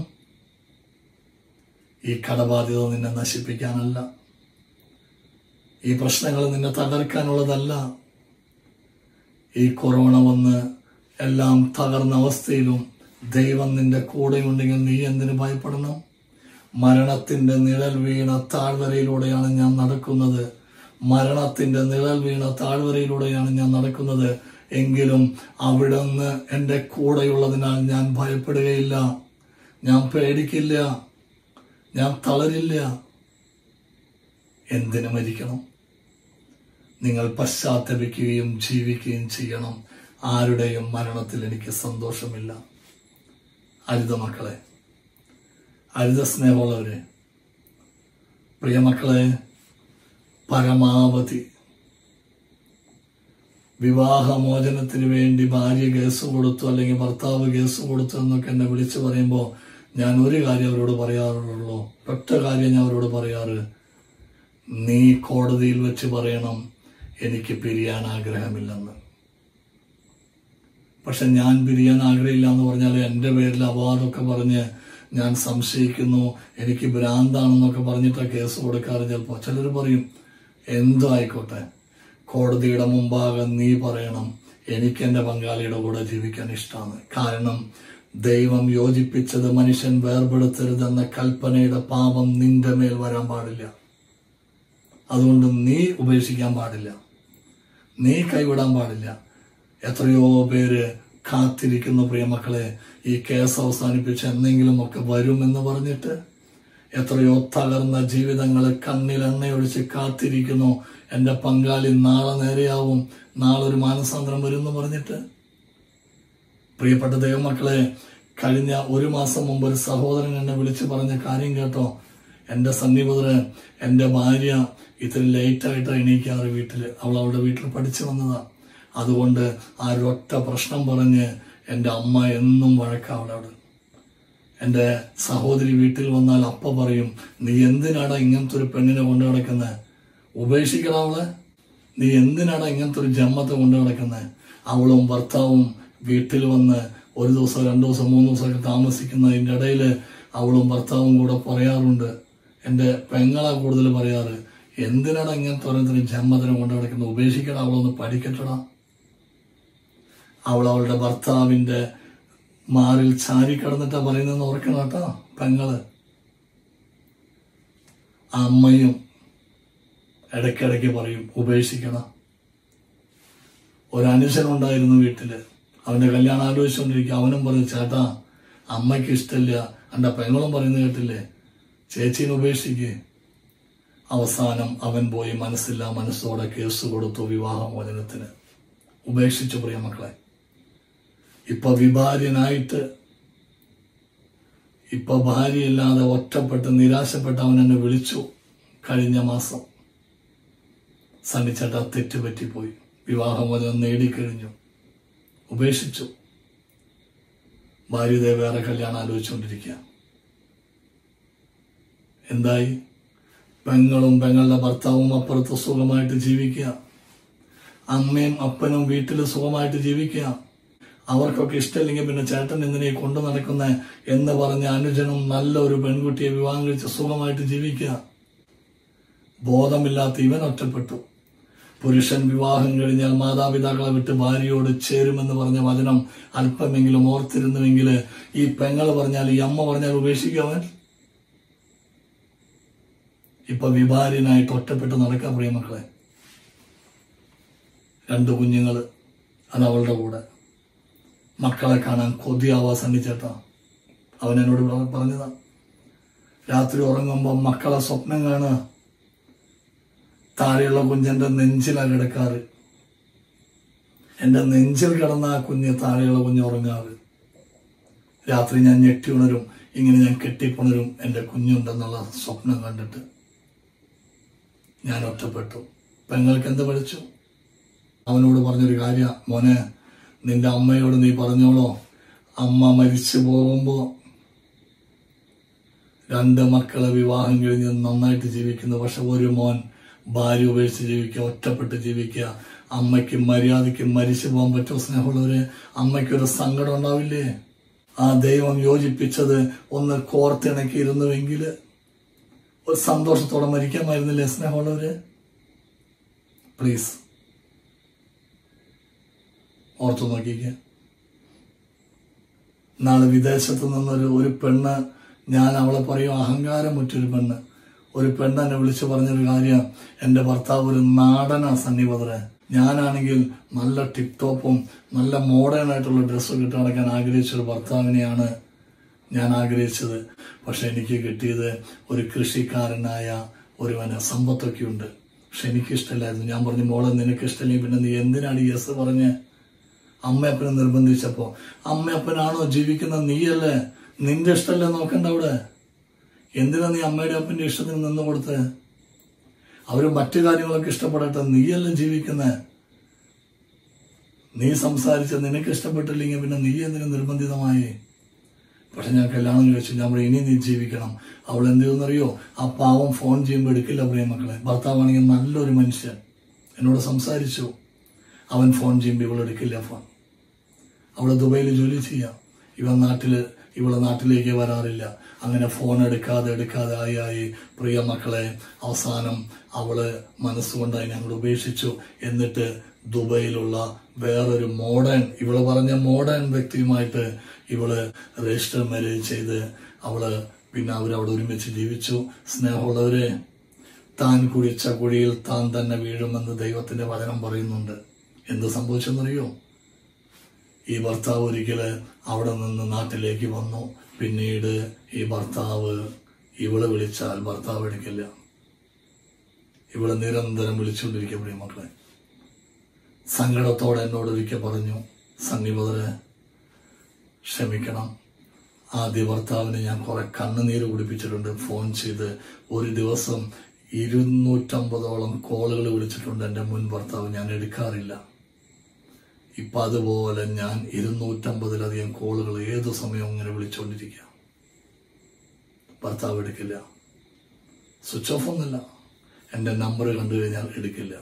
ഈ കടബാധ്യത നിന്നെ നശിപ്പിക്കാനല്ല ഈ പ്രശ്നങ്ങൾ നിന്നെ തകർക്കാനുള്ളതല്ല ഈ കൊറോണ വന്ന് എല്ലാം തകർന്ന അവസ്ഥയിലും ദൈവം നിന്റെ കൂടെയുണ്ടെങ്കിൽ നീ എന്തിനു ഭയപ്പെടണം മരണത്തിന്റെ നിഴൽ വീണ താഴ്വരയിലൂടെയാണ് ഞാൻ നടക്കുന്നത് മരണത്തിന്റെ നിഴൽ വീണ താഴ്വരയിലൂടെയാണ് ഞാൻ നടക്കുന്നത് എങ്കിലും അവിടുന്ന് എൻ്റെ കൂടെയുള്ളതിനാൽ ഞാൻ ഭയപ്പെടുകയില്ല ഞാൻ പേടിക്കില്ല ഞാൻ തളരില്ല എന്തിനു മരിക്കണം നിങ്ങൾ പശ്ചാത്തപിക്കുകയും ജീവിക്കുകയും ചെയ്യണം ആരുടെയും മരണത്തിൽ എനിക്ക് സന്തോഷമില്ല അരുത മക്കളെ അരുത സ്നേഹമുള്ളവരെ പ്രിയമക്കളെ പരമാവധി വിവാഹമോചനത്തിന് വേണ്ടി ഭാര്യ കേസ് കൊടുത്തു അല്ലെങ്കിൽ ഭർത്താവ് കേസ് കൊടുത്തു എന്നൊക്കെ എന്നെ വിളിച്ചു പറയുമ്പോൾ ഞാൻ ഒരു കാര്യം അവരോട് പറയാറുള്ളൂ ഒറ്റ കാര്യം ഞാൻ അവരോട് പറയാറ് നീ കോടതിയിൽ വെച്ച് പറയണം എനിക്ക് പിരിയാൻ ആഗ്രഹമില്ലെന്ന് പക്ഷെ ഞാൻ പിരിയാൻ ആഗ്രഹമില്ല എന്ന് പറഞ്ഞാൽ എൻ്റെ പേരിൽ അവാർഡൊക്കെ പറഞ്ഞ് ഞാൻ സംശയിക്കുന്നു എനിക്ക് ഭ്രാന്താണെന്നൊക്കെ പറഞ്ഞിട്ട് കേസ് കൊടുക്കാറ് ചിലപ്പോൾ ചിലർ പറയും എന്തോ ആയിക്കോട്ടെ കോടതിയുടെ മുമ്പാകെ നീ പറയണം എനിക്ക് എൻ്റെ പങ്കാളിയുടെ കൂടെ ജീവിക്കാൻ ഇഷ്ടമാണ് കാരണം ദൈവം യോജിപ്പിച്ചത് മനുഷ്യൻ വേർപെടുത്തരുതെന്ന കൽപ്പനയുടെ പാപം നിന്റെ മേൽ വരാൻ പാടില്ല അതുകൊണ്ട് നീ ഉപേക്ഷിക്കാൻ പാടില്ല നീ കൈവിടാൻ പാടില്ല എത്രയോ പേര് കാത്തിരിക്കുന്നു പ്രിയമക്കളെ ഈ കേസ് അവസാനിപ്പിച്ച് എന്തെങ്കിലും ഒക്കെ വരുമെന്ന് പറഞ്ഞിട്ട് എത്രയോ തകർന്ന ജീവിതങ്ങൾ കണ്ണിൽ എണ്ണയൊഴിച്ച് കാത്തിരിക്കുന്നു എൻ്റെ പങ്കാളി നാളെ നേരെയാവും നാളെ ഒരു മാനസാന്തരം വരും എന്ന് പറഞ്ഞിട്ട് പ്രിയപ്പെട്ട ദൈവമക്കളെ കഴിഞ്ഞ ഒരു മാസം മുമ്പ് ഒരു സഹോദരൻ എന്നെ വിളിച്ചു പറഞ്ഞ കാര്യം കേട്ടോ എൻ്റെ സന്നിപുത്രൻ എൻ്റെ ഭാര്യ ഇത്തിരി ലേറ്റായിട്ട് എണീക്കാറ് വീട്ടിൽ അവൾ അവളുടെ വീട്ടിൽ പഠിച്ചു വന്നതാ അതുകൊണ്ട് ആ ഒരൊറ്റ പ്രശ്നം പറഞ്ഞ് എൻ്റെ അമ്മ എന്നും വഴക്കാവിടെ അവിടെ എൻ്റെ സഹോദരി വീട്ടിൽ വന്നാൽ അപ്പ പറയും നീ എന്തിനാടാ ഇങ്ങനത്തെ ഒരു പെണ്ണിനെ കൊണ്ടു നടക്കുന്നത് ഉപേക്ഷിക്കണം അവളെ നീ എന്തിനാടാ ഇങ്ങനത്തെ ഒരു ജന്മത്തെ കൊണ്ടു നടക്കുന്നത് അവളും ഭർത്താവും വീട്ടിൽ വന്ന് ഒരു ദിവസം രണ്ടു ദിവസം മൂന്ന് ദിവസമൊക്കെ താമസിക്കുന്നതിൻ്റെ ഇടയിൽ അവളും ഭർത്താവും കൂടെ പറയാറുണ്ട് എൻ്റെ പെങ്ങളാ കൂടുതൽ പറയാറ് എന്തിനാടാ ഇങ്ങനത്തെ ഓരോരുത്തരും ജന്മത്തിനെ കൊണ്ടു നടക്കുന്നത് ഉപേക്ഷിക്കണം അവളൊന്ന് പഠിക്കട്ടടാ അവൾ അവളുടെ ഭർത്താവിന്റെ മാറിൽ ചാരി കിടന്നിട്ടാ പറയുന്നതെന്ന് ഓർക്കണം കേട്ടോ പെങ്ങള് ആ അമ്മയും ഇടയ്ക്കിടയ്ക്ക് പറയും ഉപേക്ഷിക്കണം ഒരനുജനുണ്ടായിരുന്നു വീട്ടില് അവന്റെ കല്യാണം ആലോചിച്ചുകൊണ്ടിരിക്കുക അവനും പറഞ്ഞു ചേട്ടാ അമ്മയ്ക്ക് ഇഷ്ടമില്ല എന്റെ പെങ്ങളും പറയുന്നത് കേട്ടില്ലേ ചേച്ചീനെ ഉപേക്ഷിക്കേ അവസാനം അവൻ പോയി മനസ്സില്ല മനസ്സോടെ കേസ് കൊടുത്തു വിവാഹമോചനത്തിന് ഉപേക്ഷിച്ചു പ്രിയ മക്കളെ ഇപ്പൊ വിഭാര്യനായിട്ട് ഇപ്പൊ ഭാര്യയില്ലാതെ ഒറ്റപ്പെട്ട് നിരാശപ്പെട്ട് അവൻ എന്നെ വിളിച്ചു കഴിഞ്ഞ മാസം സണ്ണിച്ചേട്ട തെറ്റുപറ്റിപ്പോയി വിവാഹമോചനം നേടിക്കഴിഞ്ഞു ഉപേക്ഷിച്ചു ഭാര്യതയെ വേറെ കല്യാണം ആലോചിച്ചുകൊണ്ടിരിക്കുക എന്തായി പെങ്ങളും പെങ്ങളുടെ ഭർത്താവും അപ്പുറത്ത് സുഖമായിട്ട് ജീവിക്കുക അമ്മയും അപ്പനും വീട്ടിൽ സുഖമായിട്ട് ജീവിക്കുക അവർക്കൊക്കെ ഇഷ്ടമില്ലെങ്കിൽ പിന്നെ ചേട്ടൻ എന്തിനെ കൊണ്ടു നടക്കുന്ന എന്ന് പറഞ്ഞ അനുജനും നല്ല ഒരു പെൺകുട്ടിയെ വിവാഹം കഴിച്ച് സുഖമായിട്ട് ജീവിക്കുക ബോധമില്ലാത്ത ഇവൻ ഒറ്റപ്പെട്ടു പുരുഷൻ വിവാഹം കഴിഞ്ഞാൽ മാതാപിതാക്കളെ വിട്ട് ഭാര്യയോട് ചേരുമെന്ന് പറഞ്ഞ വചനം അല്പമെങ്കിലും ഓർത്തിരുന്നുവെങ്കിൽ ഈ പെങ്ങള് പറഞ്ഞാൽ ഈ അമ്മ പറഞ്ഞാൽ ഉപേക്ഷിക്കവൻ ഇപ്പൊ വിഭാര്യനായിട്ട് ഒറ്റപ്പെട്ട് നടക്കാൻ പ്രിയമക്കളെ രണ്ട് കുഞ്ഞുങ്ങള് അത് അവളുടെ കൂടെ മക്കളെ കാണാൻ കൊതിയാവാ സണ്ണിച്ചേട്ടാ അവൻ എന്നോട് പറ- പറഞ്ഞതാ രാത്രി ഉറങ്ങുമ്പോൾ മക്കളെ സ്വപ്നം കാണുക താഴെയുള്ള കുഞ്ഞെന്റെ നെഞ്ചിലാ കിടക്കാറ് എന്റെ നെഞ്ചിൽ കിടന്ന ആ കുഞ്ഞ് താഴെയുള്ള കുഞ്ഞ് ഉറങ്ങാറ് രാത്രി ഞാൻ ഞെട്ടി ഉണരും ഇങ്ങനെ ഞാൻ കെട്ടിപ്പുണരും എന്റെ കുഞ്ഞുണ്ടെന്നുള്ള സ്വപ്നം കണ്ടിട്ട് ഞാൻ ഒറ്റപ്പെട്ടു പെങ്ങൾക്ക് എന്ത് പഠിച്ചു അവനോട് പറഞ്ഞൊരു കാര്യ മോനെ നിന്റെ അമ്മയോട് നീ പറഞ്ഞോളോ അമ്മ മരിച്ചു പോകുമ്പോ രണ്ട് മക്കളെ വിവാഹം കഴിഞ്ഞ് നന്നായിട്ട് ജീവിക്കുന്നു പക്ഷെ ഒരു മോൻ ഭാര്യ ഉപേക്ഷിച്ച് ജീവിക്കുക ഒറ്റപ്പെട്ട് ജീവിക്കുക അമ്മയ്ക്ക് മര്യാദയ്ക്ക് മരിച്ചു പോകാൻ പറ്റുമോ സ്നേഹമുള്ളവര് അമ്മയ്ക്കൊരു സങ്കടം ഉണ്ടാവില്ലേ ആ ദൈവം യോജിപ്പിച്ചത് ഒന്ന് കോർത്തിണക്കിയിരുന്നുവെങ്കിൽ ഒരു സന്തോഷത്തോടെ മരിക്കാമായിരുന്നില്ലേ സ്നേഹമുള്ളവര് പ്ലീസ് ഓർത്തു നോക്കിക്കേ നാളെ വിദേശത്ത് നിന്നൊരു ഒരു പെണ്ണ് ഞാൻ അവളെ പറയും അഹങ്കാരം മുറ്റൊരു പെണ്ണ് ഒരു പെണ്ണ് എന്നെ വിളിച്ചു പറഞ്ഞൊരു കാര്യം എന്റെ ഭർത്താവ് ഒരു നാടനാ സന്നിപതരെ ഞാനാണെങ്കിൽ നല്ല ടിപ് ടോപ്പും നല്ല മോഡേൺ ആയിട്ടുള്ള ഡ്രസ്സ് കിട്ടി നടക്കാൻ ആഗ്രഹിച്ച ഒരു ഭർത്താവിനെയാണ് ഞാൻ ആഗ്രഹിച്ചത് പക്ഷെ എനിക്ക് കിട്ടിയത് ഒരു കൃഷിക്കാരനായ ഒരുവന് സമ്പത്തൊക്കെ ഉണ്ട് പക്ഷെ എനിക്ക് ഇഷ്ടമില്ലായിരുന്നു ഞാൻ പറഞ്ഞു മോളെ നിനക്ക് ഇഷ്ടമില്ലെങ്കിൽ പിന്നെ നീ എന്തിനാണ് ഈ യെസ് പറഞ്ഞ് അമ്മയപ്പനെ നിർബന്ധിച്ചപ്പോ അമ്മയപ്പനാണോ ജീവിക്കുന്ന നീയല്ലേ നിന്റെ ഇഷ്ടമല്ലേ നോക്കണ്ട അവിടെ എന്തിനാ നീ അമ്മയുടെ അപ്പന്റെ ഇഷ്ടത്തിന് നിന്ന് കൊടുത്ത് അവര് മറ്റു കാര്യങ്ങളൊക്കെ ഇഷ്ടപ്പെടട്ടെ നീയല്ലേ ജീവിക്കുന്നേ നീ സംസാരിച്ച നിനക്ക് ഇഷ്ടപ്പെട്ടില്ലെങ്കിൽ പിന്നെ നീ എന്തിനു നിർബന്ധിതമായി പക്ഷെ ഞാൻ കല്യാണം കഴിച്ചു ഞാൻ പറയും, ഇനി നീ ജീവിക്കണം അവൾ എന്ത് ചെയ്യുന്നറിയോ ആ പാവം ഫോൺ ചെയ്യുമ്പോൾ എടുക്കില്ല പ്രിയ മക്കളെ ഭർത്താവാണെങ്കിൽ നല്ലൊരു മനുഷ്യൻ എന്നോട് സംസാരിച്ചു അവൻ ഫോൺ ചെയ്യുമ്പോൾ ഇവൾ എടുക്കില്ല ഫോൺ അവള് ദുബൈയിൽ ജോലി ചെയ്യാം ഇവൻ നാട്ടില് ഇവളെ നാട്ടിലേക്ക് വരാറില്ല അങ്ങനെ ഫോൺ എടുക്കാതെ എടുക്കാതെ ആയി ആയി പ്രിയ മക്കളെ അവസാനം അവള് മനസ്സുകൊണ്ട് അതിനെ അങ്ങോട്ട് ഉപേക്ഷിച്ചു എന്നിട്ട് ദുബൈയിലുള്ള വേറൊരു മോഡേൺ ഇവള് പറഞ്ഞ മോഡേൺ വ്യക്തിയുമായിട്ട് ഇവള് രജിസ്റ്റർ മാരേജ് ചെയ്ത് അവള് പിന്നെ അവരവിടെ ഒരുമിച്ച് ജീവിച്ചു സ്നേഹമുള്ളവരെ താൻ കുഴിച്ച കുഴിയിൽ താൻ തന്നെ വീഴുമെന്ന് ദൈവത്തിന്റെ വചനം പറയുന്നുണ്ട് എന്ത് സംഭവിച്ചെന്നറിയോ ഈ ഭർത്താവ് ഒരിക്കല് അവിടെ നിന്ന് നാട്ടിലേക്ക് വന്നു പിന്നീട് ഈ ഭർത്താവ് ഇവളെ വിളിച്ചാൽ ഭർത്താവ് എടുക്കില്ല ഇവളെ നിരന്തരം വിളിച്ചുകൊണ്ടിരിക്കപ്പെടും മക്കളെ സങ്കടത്തോടെ എന്നോട് ഒരിക്കൽ പറഞ്ഞു സന്നിപതരെ ക്ഷമിക്കണം ആദ്യ ഭർത്താവിന് ഞാൻ കുറെ കണ്ണുനീര് കുടിപ്പിച്ചിട്ടുണ്ട് ഫോൺ ചെയ്ത് ഒരു ദിവസം ഇരുന്നൂറ്റമ്പതോളം കോളുകൾ വിളിച്ചിട്ടുണ്ട് എൻ്റെ മുൻ ഭർത്താവ് ഞാൻ എടുക്കാറില്ല ഇപ്പൊ അതുപോലെ ഞാൻ ഇരുന്നൂറ്റമ്പതിലധികം കോളുകൾ ഏതു സമയവും ഇങ്ങനെ വിളിച്ചുകൊണ്ടിരിക്കുക ഭർത്താവ് എടുക്കില്ല സ്വിച്ച് ഓഫ് ഒന്നുമില്ല എൻ്റെ നമ്പർ കണ്ടു കഴിഞ്ഞാൽ എടുക്കില്ല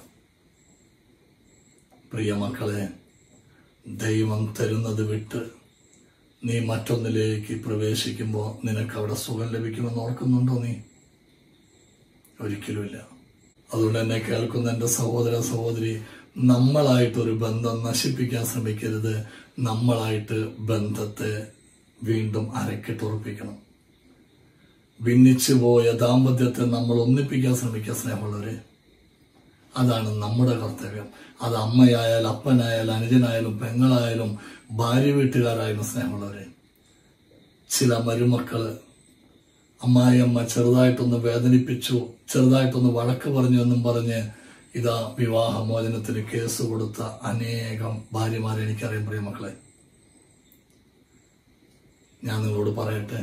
പ്രിയ മക്കളെ ദൈവം തരുന്നത് വിട്ട് നീ മറ്റൊന്നിലേക്ക് പ്രവേശിക്കുമ്പോൾ നിനക്ക് അവിടെ സുഖം ലഭിക്കുമെന്ന് ഓർക്കുന്നുണ്ടോ നീ ഒരിക്കലുമില്ല അതുകൊണ്ട് എന്നെ കേൾക്കുന്ന എൻ്റെ സഹോദര സഹോദരി നമ്മളായിട്ടൊരു ബന്ധം നശിപ്പിക്കാൻ ശ്രമിക്കരുത് നമ്മളായിട്ട് ബന്ധത്തെ വീണ്ടും അരക്കിട്ടുറപ്പിക്കണം ഭിന്നിച്ചു പോയ ദാമ്പത്യത്തെ നമ്മൾ ഒന്നിപ്പിക്കാൻ ശ്രമിക്കുക സ്നേഹമുള്ളവരെ അതാണ് നമ്മുടെ കർത്തവ്യം അത് അമ്മയായാൽ അപ്പനായാലും അനുജനായാലും പെങ്ങളായാലും ഭാര്യ വീട്ടുകാരായാലും സ്നേഹമുള്ളവരെ ചില മരുമക്കള് അമ്മായിയമ്മ ചെറുതായിട്ടൊന്ന് വേദനിപ്പിച്ചു ചെറുതായിട്ടൊന്ന് വഴക്ക് പറഞ്ഞു എന്നും പറഞ്ഞ് ഇതാ വിവാഹമോചനത്തിന് കേസ് കൊടുത്ത അനേകം ഭാര്യമാരെ എനിക്കറിയാം പ്രിയ മക്കളെ ഞാൻ നിങ്ങളോട് പറയട്ടെ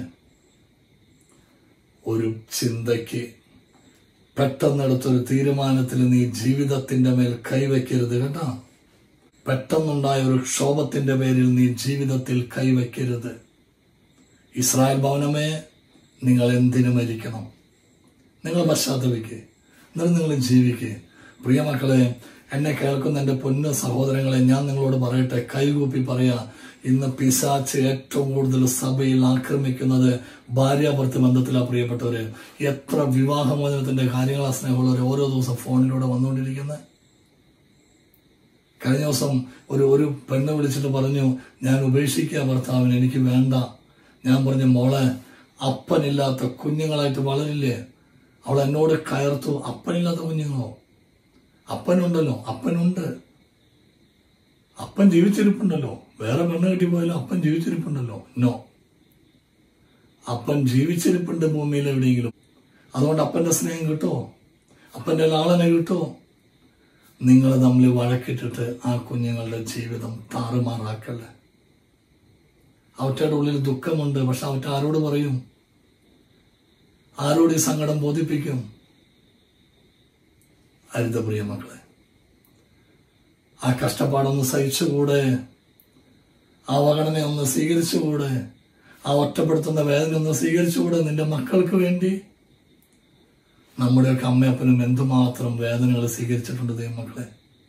ഒരു ചിന്തയ്ക്ക് പെട്ടെന്നെടുത്തൊരു തീരുമാനത്തിൽ നീ ജീവിതത്തിന്റെ മേൽ കൈവയ്ക്കരുത് കേട്ടോ പെട്ടെന്നുണ്ടായ ഒരു ക്ഷോഭത്തിന്റെ പേരിൽ നീ ജീവിതത്തിൽ കൈവയ്ക്കരുത് ഇസ്രായേൽ ഭവനമേ നിങ്ങൾ എന്തിനു മരിക്കണം നിങ്ങൾ പശ്ചാത്തപിക്കേ എന്നിട്ട് നിങ്ങൾ ജീവിക്കേ പ്രിയ മക്കളെ എന്നെ കേൾക്കുന്ന എൻ്റെ പൊന്നു സഹോദരങ്ങളെ ഞാൻ നിങ്ങളോട് പറയട്ടെ കൈകൂപ്പി പറയാ ഇന്ന് പിശാച്ച് ഏറ്റവും കൂടുതൽ സഭയിൽ ആക്രമിക്കുന്നത് ഭാര്യാഭർത്തി ബന്ധത്തിലാണ് പ്രിയപ്പെട്ടവര് എത്ര വിവാഹമോചനത്തിന്റെ കാര്യങ്ങളാ സ്നേഹമുള്ളവർ ഓരോ ദിവസം ഫോണിലൂടെ വന്നുകൊണ്ടിരിക്കുന്നത് കഴിഞ്ഞ ദിവസം ഒരു ഒരു പെണ്ണ് വിളിച്ചിട്ട് പറഞ്ഞു ഞാൻ ഉപേക്ഷിക്കുക ഭർത്താവിന് എനിക്ക് വേണ്ട ഞാൻ പറഞ്ഞു മോളെ അപ്പനില്ലാത്ത കുഞ്ഞുങ്ങളായിട്ട് വളരില്ലേ അവൾ എന്നോട് കയർത്തു അപ്പനില്ലാത്ത കുഞ്ഞുങ്ങളോ അപ്പനുണ്ടല്ലോ അപ്പനുണ്ട് അപ്പൻ ജീവിച്ചിരിപ്പുണ്ടല്ലോ വേറെ പെണ്ണ് കെട്ടി പോയാലും അപ്പൻ ജീവിച്ചിരിപ്പുണ്ടല്ലോ നോ അപ്പൻ ജീവിച്ചിരിപ്പുണ്ട് ഭൂമിയിൽ എവിടെയെങ്കിലും അതുകൊണ്ട് അപ്പന്റെ സ്നേഹം കിട്ടുമോ അപ്പന്റെ ലാളന കിട്ടുമോ നിങ്ങൾ തമ്മിൽ വഴക്കിട്ടിട്ട് ആ കുഞ്ഞുങ്ങളുടെ ജീവിതം താറുമാറാക്കല്ലേ അവറ്റയുടെ ഉള്ളിൽ ദുഃഖമുണ്ട് പക്ഷെ അവറ്റ ആരോട് പറയും ആരോട് ഈ സങ്കടം ബോധിപ്പിക്കും അരുത പ്രിയ മക്കളെ ആ കഷ്ടപ്പാടൊന്ന് സഹിച്ചുകൂടെ ആ അവഗണന ഒന്ന് സ്വീകരിച്ചുകൂടെ ആ ഒറ്റപ്പെടുത്തുന്ന വേദന ഒന്ന് സ്വീകരിച്ചുകൂടെ നിന്റെ മക്കൾക്ക് വേണ്ടി നമ്മുടെയൊക്കെ അമ്മയപ്പനും എന്തുമാത്രം വേദനകൾ സ്വീകരിച്ചിട്ടുണ്ട് ദൈവമക്കളെ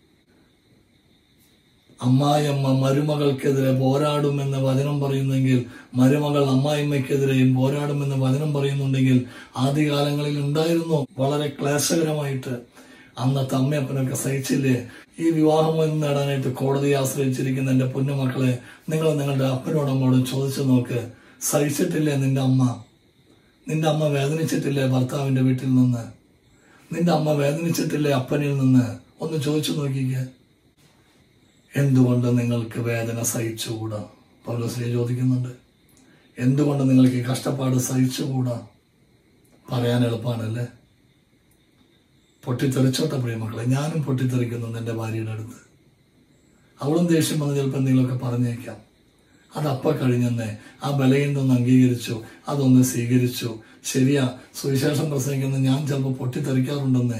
അമ്മായിയമ്മ മരുമകൾക്കെതിരെ പോരാടുമെന്ന് വചനം പറയുന്നെങ്കിൽ മരുമകൾ അമ്മായിമ്മയ്ക്കെതിരെയും പോരാടുമെന്ന് വചനം പറയുന്നുണ്ടെങ്കിൽ ആദ്യകാലങ്ങളിൽ ഉണ്ടായിരുന്നു വളരെ ക്ലേശകരമായിട്ട് അന്നത്തെ അമ്മയപ്പനൊക്കെ സഹിച്ചില്ലേ ഈ വിവാഹം നേടാനായിട്ട് കോടതിയെ ആശ്രയിച്ചിരിക്കുന്ന എന്റെ പൊന്നുമക്കളെ നിങ്ങൾ നിങ്ങളുടെ അപ്പനോടും അമ്മോടും ചോദിച്ചു നോക്ക് സഹിച്ചിട്ടില്ലേ നിന്റെ അമ്മ നിന്റെ അമ്മ വേദനിച്ചിട്ടില്ലേ ഭർത്താവിന്റെ വീട്ടിൽ നിന്ന് നിന്റെ അമ്മ വേദനിച്ചിട്ടില്ലേ അപ്പനിൽ നിന്ന് ഒന്ന് ചോദിച്ചു നോക്കിക്കേ എന്തുകൊണ്ട് നിങ്ങൾക്ക് വേദന സഹിച്ചുകൂടാ പൗലോസ്ലി ചോദിക്കുന്നുണ്ട് എന്തുകൊണ്ട് നിങ്ങൾക്ക് ഈ കഷ്ടപ്പാട് സഹിച്ചുകൂടാ പറയാൻ എളുപ്പമാണല്ലേ പൊട്ടിത്തെറിച്ചോട്ടെ പ്രിയമക്കളെ ഞാനും പൊട്ടിത്തെറിക്കുന്നുണ്ട് എൻ്റെ ഭാര്യയുടെ അടുത്ത് അവളും ദേഷ്യം വന്ന് ചിലപ്പോൾ എന്തെങ്കിലുമൊക്കെ പറഞ്ഞേക്കാം അതപ്പ കഴിഞ്ഞെന്നേ ആ ബലഹീനതൊന്ന് അംഗീകരിച്ചു അതൊന്ന് സ്വീകരിച്ചു ശരിയാ സുവിശേഷം പ്രസംഗിക്കുന്ന ഞാൻ ചിലപ്പോൾ പൊട്ടിത്തെറിക്കാറുണ്ടെന്നേ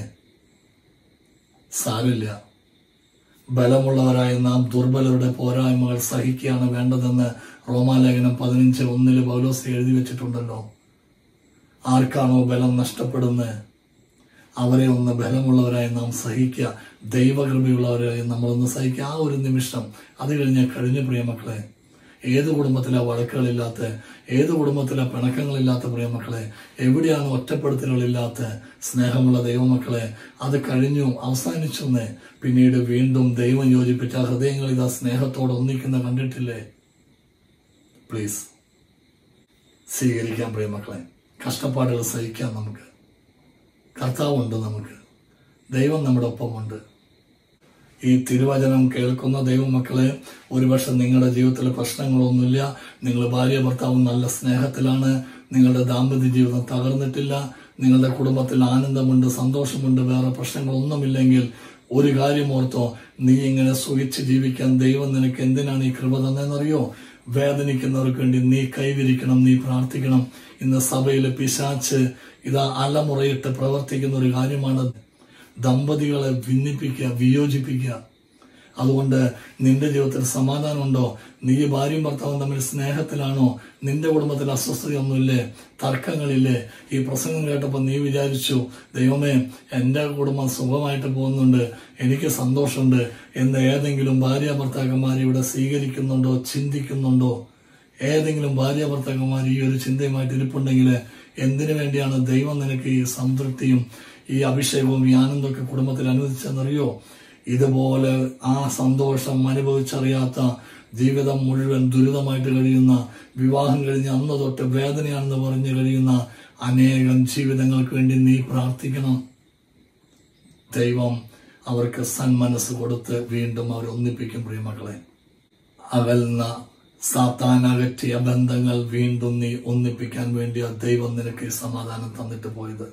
സാരില്ല ബലമുള്ളവരായ നാം ദുർബലരുടെ പോരായ്മകൾ സഹിക്കുകയാണ് വേണ്ടതെന്ന് റോമാലേഖനം പതിനഞ്ച് ഒന്നില് പൗലോസ് എഴുതി വെച്ചിട്ടുണ്ടല്ലോ ആർക്കാണോ ബലം നഷ്ടപ്പെടുന്നത് അവരെ ഒന്ന് ബലമുള്ളവരായി നാം സഹിക്കുക ദൈവകൃപയുള്ളവരായി നമ്മളൊന്ന് സഹിക്കുക ആ ഒരു നിമിഷം അത് കഴിഞ്ഞ് കഴിഞ്ഞ പ്രിയമക്കളെ ഏത് കുടുംബത്തിലെ വഴക്കുകളില്ലാത്ത ഏത് കുടുംബത്തിലെ പിണക്കങ്ങളില്ലാത്ത പ്രിയമക്കളെ എവിടെയാണ് ഒറ്റപ്പെടുത്തലുകളില്ലാത്ത സ്നേഹമുള്ള ദൈവമക്കളെ അത് കഴിഞ്ഞു അവസാനിച്ചു എന്ന് പിന്നീട് വീണ്ടും ദൈവം യോജിപ്പിച്ച ഹൃദയങ്ങൾ ഇതാ സ്നേഹത്തോടെ ഒന്നിക്കുന്ന കണ്ടിട്ടില്ലേ പ്ലീസ് സ്വീകരിക്കാം പ്രിയമക്കളെ കഷ്ടപ്പാടുകൾ സഹിക്കാം നമുക്ക് കർത്താവുണ്ട് നമുക്ക് ദൈവം നമ്മുടെ ഒപ്പമുണ്ട് ഈ തിരുവചനം കേൾക്കുന്ന ദൈവമക്കളെ ഒരുപക്ഷെ നിങ്ങളുടെ ജീവിതത്തിലെ പ്രശ്നങ്ങളൊന്നുമില്ല നിങ്ങൾ ഭാര്യ ഭർത്താവും നല്ല സ്നേഹത്തിലാണ് നിങ്ങളുടെ ദാമ്പത്യ ജീവിതം തകർന്നിട്ടില്ല നിങ്ങളുടെ കുടുംബത്തിൽ ആനന്ദമുണ്ട് സന്തോഷമുണ്ട് വേറെ പ്രശ്നങ്ങളൊന്നുമില്ലെങ്കിൽ ഒരു കാര്യം ഓർത്തോ നീ ഇങ്ങനെ സുഖിച്ച് ജീവിക്കാൻ ദൈവം നിനക്ക് എന്തിനാണ് ഈ കൃപ തന്നെന്നറിയോ വേദനിക്കുന്നവർക്ക് വേണ്ടി നീ കൈവിരിക്കണം നീ പ്രാർത്ഥിക്കണം ഇന്ന് സഭയിലെ പിശാച്ച് ഇതാ അലമുറയിട്ട് പ്രവർത്തിക്കുന്ന ഒരു കാര്യമാണ് ദമ്പതികളെ ഭിന്നിപ്പിക്കുക വിയോജിപ്പിക്കുക അതുകൊണ്ട് നിന്റെ ജീവിതത്തിൽ സമാധാനമുണ്ടോ നീ ഭാര്യയും ഭർത്താവും തമ്മിൽ സ്നേഹത്തിലാണോ നിന്റെ കുടുംബത്തിൽ അസ്വസ്ഥതയൊന്നുമില്ലേ തർക്കങ്ങളില്ലേ ഈ പ്രസംഗം കേട്ടപ്പോൾ നീ വിചാരിച്ചു ദൈവമേ എൻ്റെ കുടുംബം സുഖമായിട്ട് പോകുന്നുണ്ട് എനിക്ക് സന്തോഷമുണ്ട് എന്ന് ഏതെങ്കിലും ഭാര്യ ഭർത്താക്കന്മാർ ഇവിടെ സ്വീകരിക്കുന്നുണ്ടോ ചിന്തിക്കുന്നുണ്ടോ ഏതെങ്കിലും ഭാര്യ ഭർത്താക്കന്മാർ ഈ ഒരു ചിന്തയുമായിട്ട് ഇരിപ്പുണ്ടെങ്കിൽ എന്തിനു വേണ്ടിയാണ് ദൈവം നിനക്ക് ഈ സംതൃപ്തിയും ഈ അഭിഷേകവും ഈ ആനന്ദമൊക്കെ കുടുംബത്തിൽ അനുവദിച്ചെന്നറിയോ ഇതുപോലെ ആ സന്തോഷം അനുഭവിച്ചറിയാത്ത ജീവിതം മുഴുവൻ ദുരിതമായിട്ട് കഴിയുന്ന വിവാഹം കഴിഞ്ഞ് അന്ന് തൊട്ട് വേദനയാണെന്ന് പറഞ്ഞു കഴിയുന്ന അനേകം ജീവിതങ്ങൾക്ക് വേണ്ടി നീ പ്രാർത്ഥിക്കണം ദൈവം അവർക്ക് സന്മനസ് കൊടുത്ത് വീണ്ടും അവർ ഒന്നിപ്പിക്കും പ്രിയമക്കളെ അകൽന്ന സാത്താൻ അകറ്റിയ ബന്ധങ്ങൾ വീണ്ടും നീ ഒന്നിപ്പിക്കാൻ വേണ്ടിയ ദൈവം നിനക്ക് ഈ സമാധാനം തന്നിട്ട് പോയത്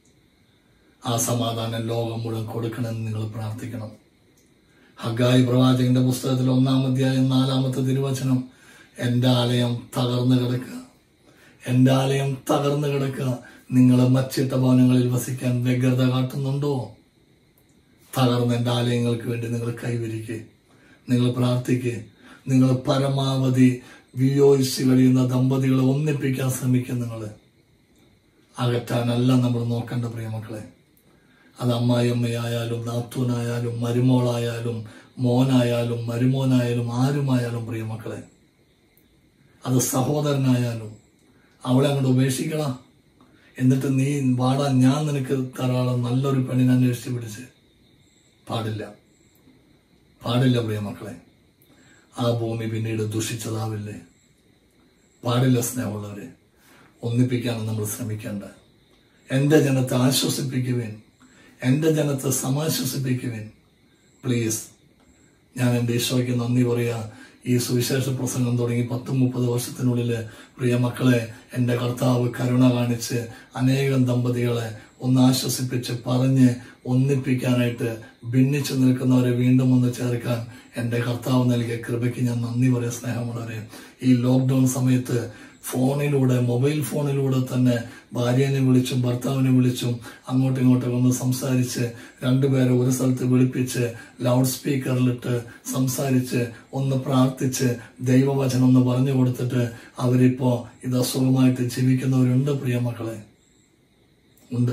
ആ സമാധാനം ലോകം മുഴുവൻ കൊടുക്കണമെന്ന് നിങ്ങൾ പ്രാർത്ഥിക്കണം ഹഗായി പ്രവാചകന്റെ പുസ്തകത്തിൽ ഒന്നാം അധ്യായം നാലാമത്തെ തിരുവചനം എൻ്റെ ആലയം തകർന്നു കിടക്കുക എൻ്റെ ആലയം തകർന്നു കിടക്കുക നിങ്ങൾ മച്ചിട്ട ഭവനങ്ങളിൽ വസിക്കാൻ വ്യഗ്രത കാട്ടുന്നുണ്ടോ തകർന്ന എൻ്റെ ആലയങ്ങൾക്ക് വേണ്ടി നിങ്ങൾ കൈവരിക്കുക നിങ്ങൾ പ്രാർത്ഥിക്കുക നിങ്ങൾ പരമാവധി വിയോജിച്ച് കഴിയുന്ന ദമ്പതികളെ ഒന്നിപ്പിക്കാൻ ശ്രമിക്കുക നിങ്ങൾ അകറ്റാനല്ല നമ്മൾ നോക്കേണ്ട പ്രിയമക്കളെ അത് അമ്മായിയമ്മയായാലും നാത്തൂനായാലും മരുമോളായാലും മോനായാലും മരുമോനായാലും ആരുമായാലും പ്രിയമക്കളെ അത് സഹോദരനായാലും അവളെ അങ്ങോട്ട് ഉപേക്ഷിക്കണ എന്നിട്ട് നീ വാടാ ഞാൻ നിനക്ക് തരാളം നല്ലൊരു പെണ്ണിനെ അന്വേഷിച്ച് പിടിച്ച് പാടില്ല പാടില്ല പ്രിയമക്കളെ ആ ഭൂമി പിന്നീട് ദുഷിച്ചതാവില്ലേ പാടില്ല സ്നേഹമുള്ളവരെ ഒന്നിപ്പിക്കാണ് നമ്മൾ ശ്രമിക്കേണ്ട എൻ്റെ ജനത്തെ ആശ്വസിപ്പിക്കുവേൻ എൻ്റെ ജനത്തെ സമാശ്വസിപ്പിക്കുവേൻ പ്ലീസ് ഞാൻ എൻ്റെ ഈശോയ്ക്ക് നന്ദി പറയാ ഈ സുവിശേഷ പ്രസംഗം തുടങ്ങി പത്തും മുപ്പത് വർഷത്തിനുള്ളിൽ പ്രിയ മക്കളെ എൻ്റെ കർത്താവ് കരുണ കാണിച്ച് അനേകം ദമ്പതികളെ ഒന്ന് ആശ്വസിപ്പിച്ച് പറഞ്ഞ് ഒന്നിപ്പിക്കാനായിട്ട് ഭിന്നിച്ചു നിൽക്കുന്നവരെ വീണ്ടും ഒന്ന് ചേർക്കാൻ എൻ്റെ കർത്താവ് നൽകിയ കൃപയ്ക്ക് ഞാൻ നന്ദി പറയാം സ്നേഹമുള്ളവരെ ഈ ലോക്ക്ഡൌൺ സമയത്ത് ഫോണിലൂടെ മൊബൈൽ ഫോണിലൂടെ തന്നെ ഭാര്യനെ വിളിച്ചും ഭർത്താവിനെ വിളിച്ചും അങ്ങോട്ടും ഇങ്ങോട്ടും ഒന്ന് സംസാരിച്ച് രണ്ടുപേരെ ഒരു സ്ഥലത്ത് വിളിപ്പിച്ച് ലൗഡ് സ്പീക്കറിലിട്ട് സംസാരിച്ച് ഒന്ന് പ്രാർത്ഥിച്ച് ദൈവവചനം ഒന്ന് പറഞ്ഞു കൊടുത്തിട്ട് അവരിപ്പോ ഇത് അസുഖമായിട്ട് ജീവിക്കുന്നവരുണ്ട് പ്രിയ മക്കളെ ഉണ്ട്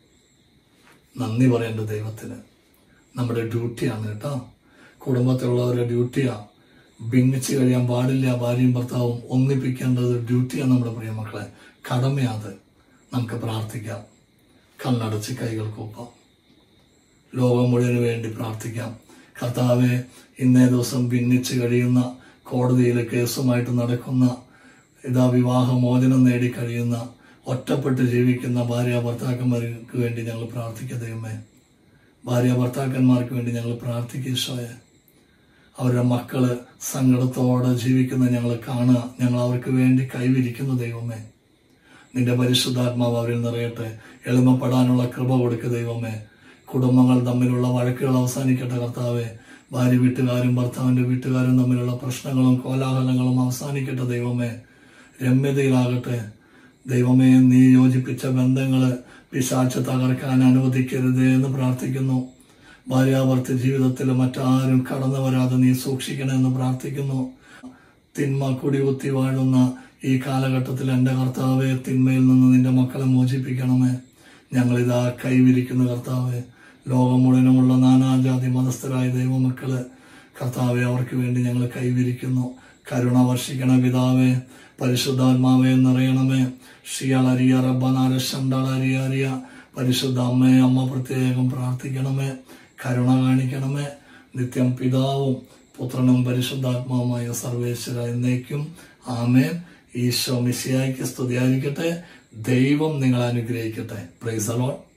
നന്ദി പറയേണ്ട ദൈവത്തിന് നമ്മുടെ ഡ്യൂട്ടിയാണ് കേട്ടോ കുടുംബത്തിലുള്ളവരുടെ ഡ്യൂട്ടിയാ ഭിന്നിച്ച് കഴിയാൻ പാടില്ല ഭാര്യയും ഭർത്താവും ഒന്നിപ്പിക്കേണ്ടത് ഡ്യൂട്ടിയാണ് നമ്മുടെ പ്രിയമക്കളെ കടമയത് നമുക്ക് പ്രാർത്ഥിക്കാം കണ്ണടച്ച് കൈകൾ കൂപ്പാം ലോകം മുഴുവന് വേണ്ടി പ്രാർത്ഥിക്കാം കർത്താവെ ഇന്നേ ദിവസം ഭിന്നിച്ച് കഴിയുന്ന കോടതിയിൽ കേസുമായിട്ട് നടക്കുന്ന ഇതാ വിവാഹ മോചനം നേടി കഴിയുന്ന ഒറ്റപ്പെട്ട് ജീവിക്കുന്ന ഭാര്യ ഭർത്താക്കന്മാർക്ക് വേണ്ടി ഞങ്ങൾ പ്രാർത്ഥിക്കുക ദൈവമേ ഭാര്യ ഭർത്താക്കന്മാർക്ക് വേണ്ടി ഞങ്ങൾ പ്രാർത്ഥിക്കുക ഈശോയെ അവരുടെ മക്കള് സങ്കടത്തോടെ ജീവിക്കുന്ന ഞങ്ങൾ കാണുക ഞങ്ങൾ അവർക്ക് വേണ്ടി കൈവിരിക്കുന്ന ദൈവമേ നിന്റെ പരിശുദ്ധാത്മാവ് അവരിൽ നിറയട്ടെ എളിമപ്പെടാനുള്ള കൃപ കൊടുക്കുക ദൈവമേ കുടുംബങ്ങൾ തമ്മിലുള്ള വഴക്കുകൾ അവസാനിക്കട്ടെ കർത്താവെ ഭാര്യ വീട്ടുകാരും ഭർത്താവിന്റെ വീട്ടുകാരും തമ്മിലുള്ള പ്രശ്നങ്ങളും കോലാഹലങ്ങളും അവസാനിക്കട്ടെ ദൈവമേ രമ്യതയിലാകട്ടെ ദൈവമേ നീ യോജിപ്പിച്ച ബന്ധങ്ങള് പിശാച്ച് തകർക്കാൻ അനുവദിക്കരുതേ എന്ന് പ്രാർത്ഥിക്കുന്നു ഭാര്യാഭർത്തി ജീവിതത്തിൽ മറ്റാരും കടന്നു വരാതെ നീ സൂക്ഷിക്കണമെന്ന് പ്രാർത്ഥിക്കുന്നു തിന്മ കുടികുത്തി വാഴുന്ന ഈ കാലഘട്ടത്തിൽ എൻ്റെ കർത്താവെ തിന്മയിൽ നിന്ന് നിന്റെ മക്കളെ മോചിപ്പിക്കണമേ ഞങ്ങളിതാ കൈവിരിക്കുന്ന കർത്താവെ ലോകം മുഴുവനുമുള്ള നാനാജാതി മതസ്ഥരായ ദൈവമക്കള് കർത്താവെ അവർക്ക് വേണ്ടി ഞങ്ങൾ കൈവിരിക്കുന്നു കരുണ വർഷിക്കണ പിതാവേ പരിശുദ്ധാത്മാവെ നിറയണമേ ഷിയാളരിയ റബ്ബനാര ശണ്ടാളരിയ പരിശുദ്ധ അമ്മയെ അമ്മ പ്രത്യേകം പ്രാർത്ഥിക്കണമേ കരുണ കാണിക്കണമേ നിത്യം പിതാവും പുത്രനും പരിശുദ്ധാത്മാവുമായ സർവേശ്വര എന്നേക്കും ആമേൻ ഈശോ മിശിയായിക്ക് സ്തുതിയായിരിക്കട്ടെ ദൈവം നിങ്ങളെ അനുഗ്രഹിക്കട്ടെ പ്രൈസ് അലോൺ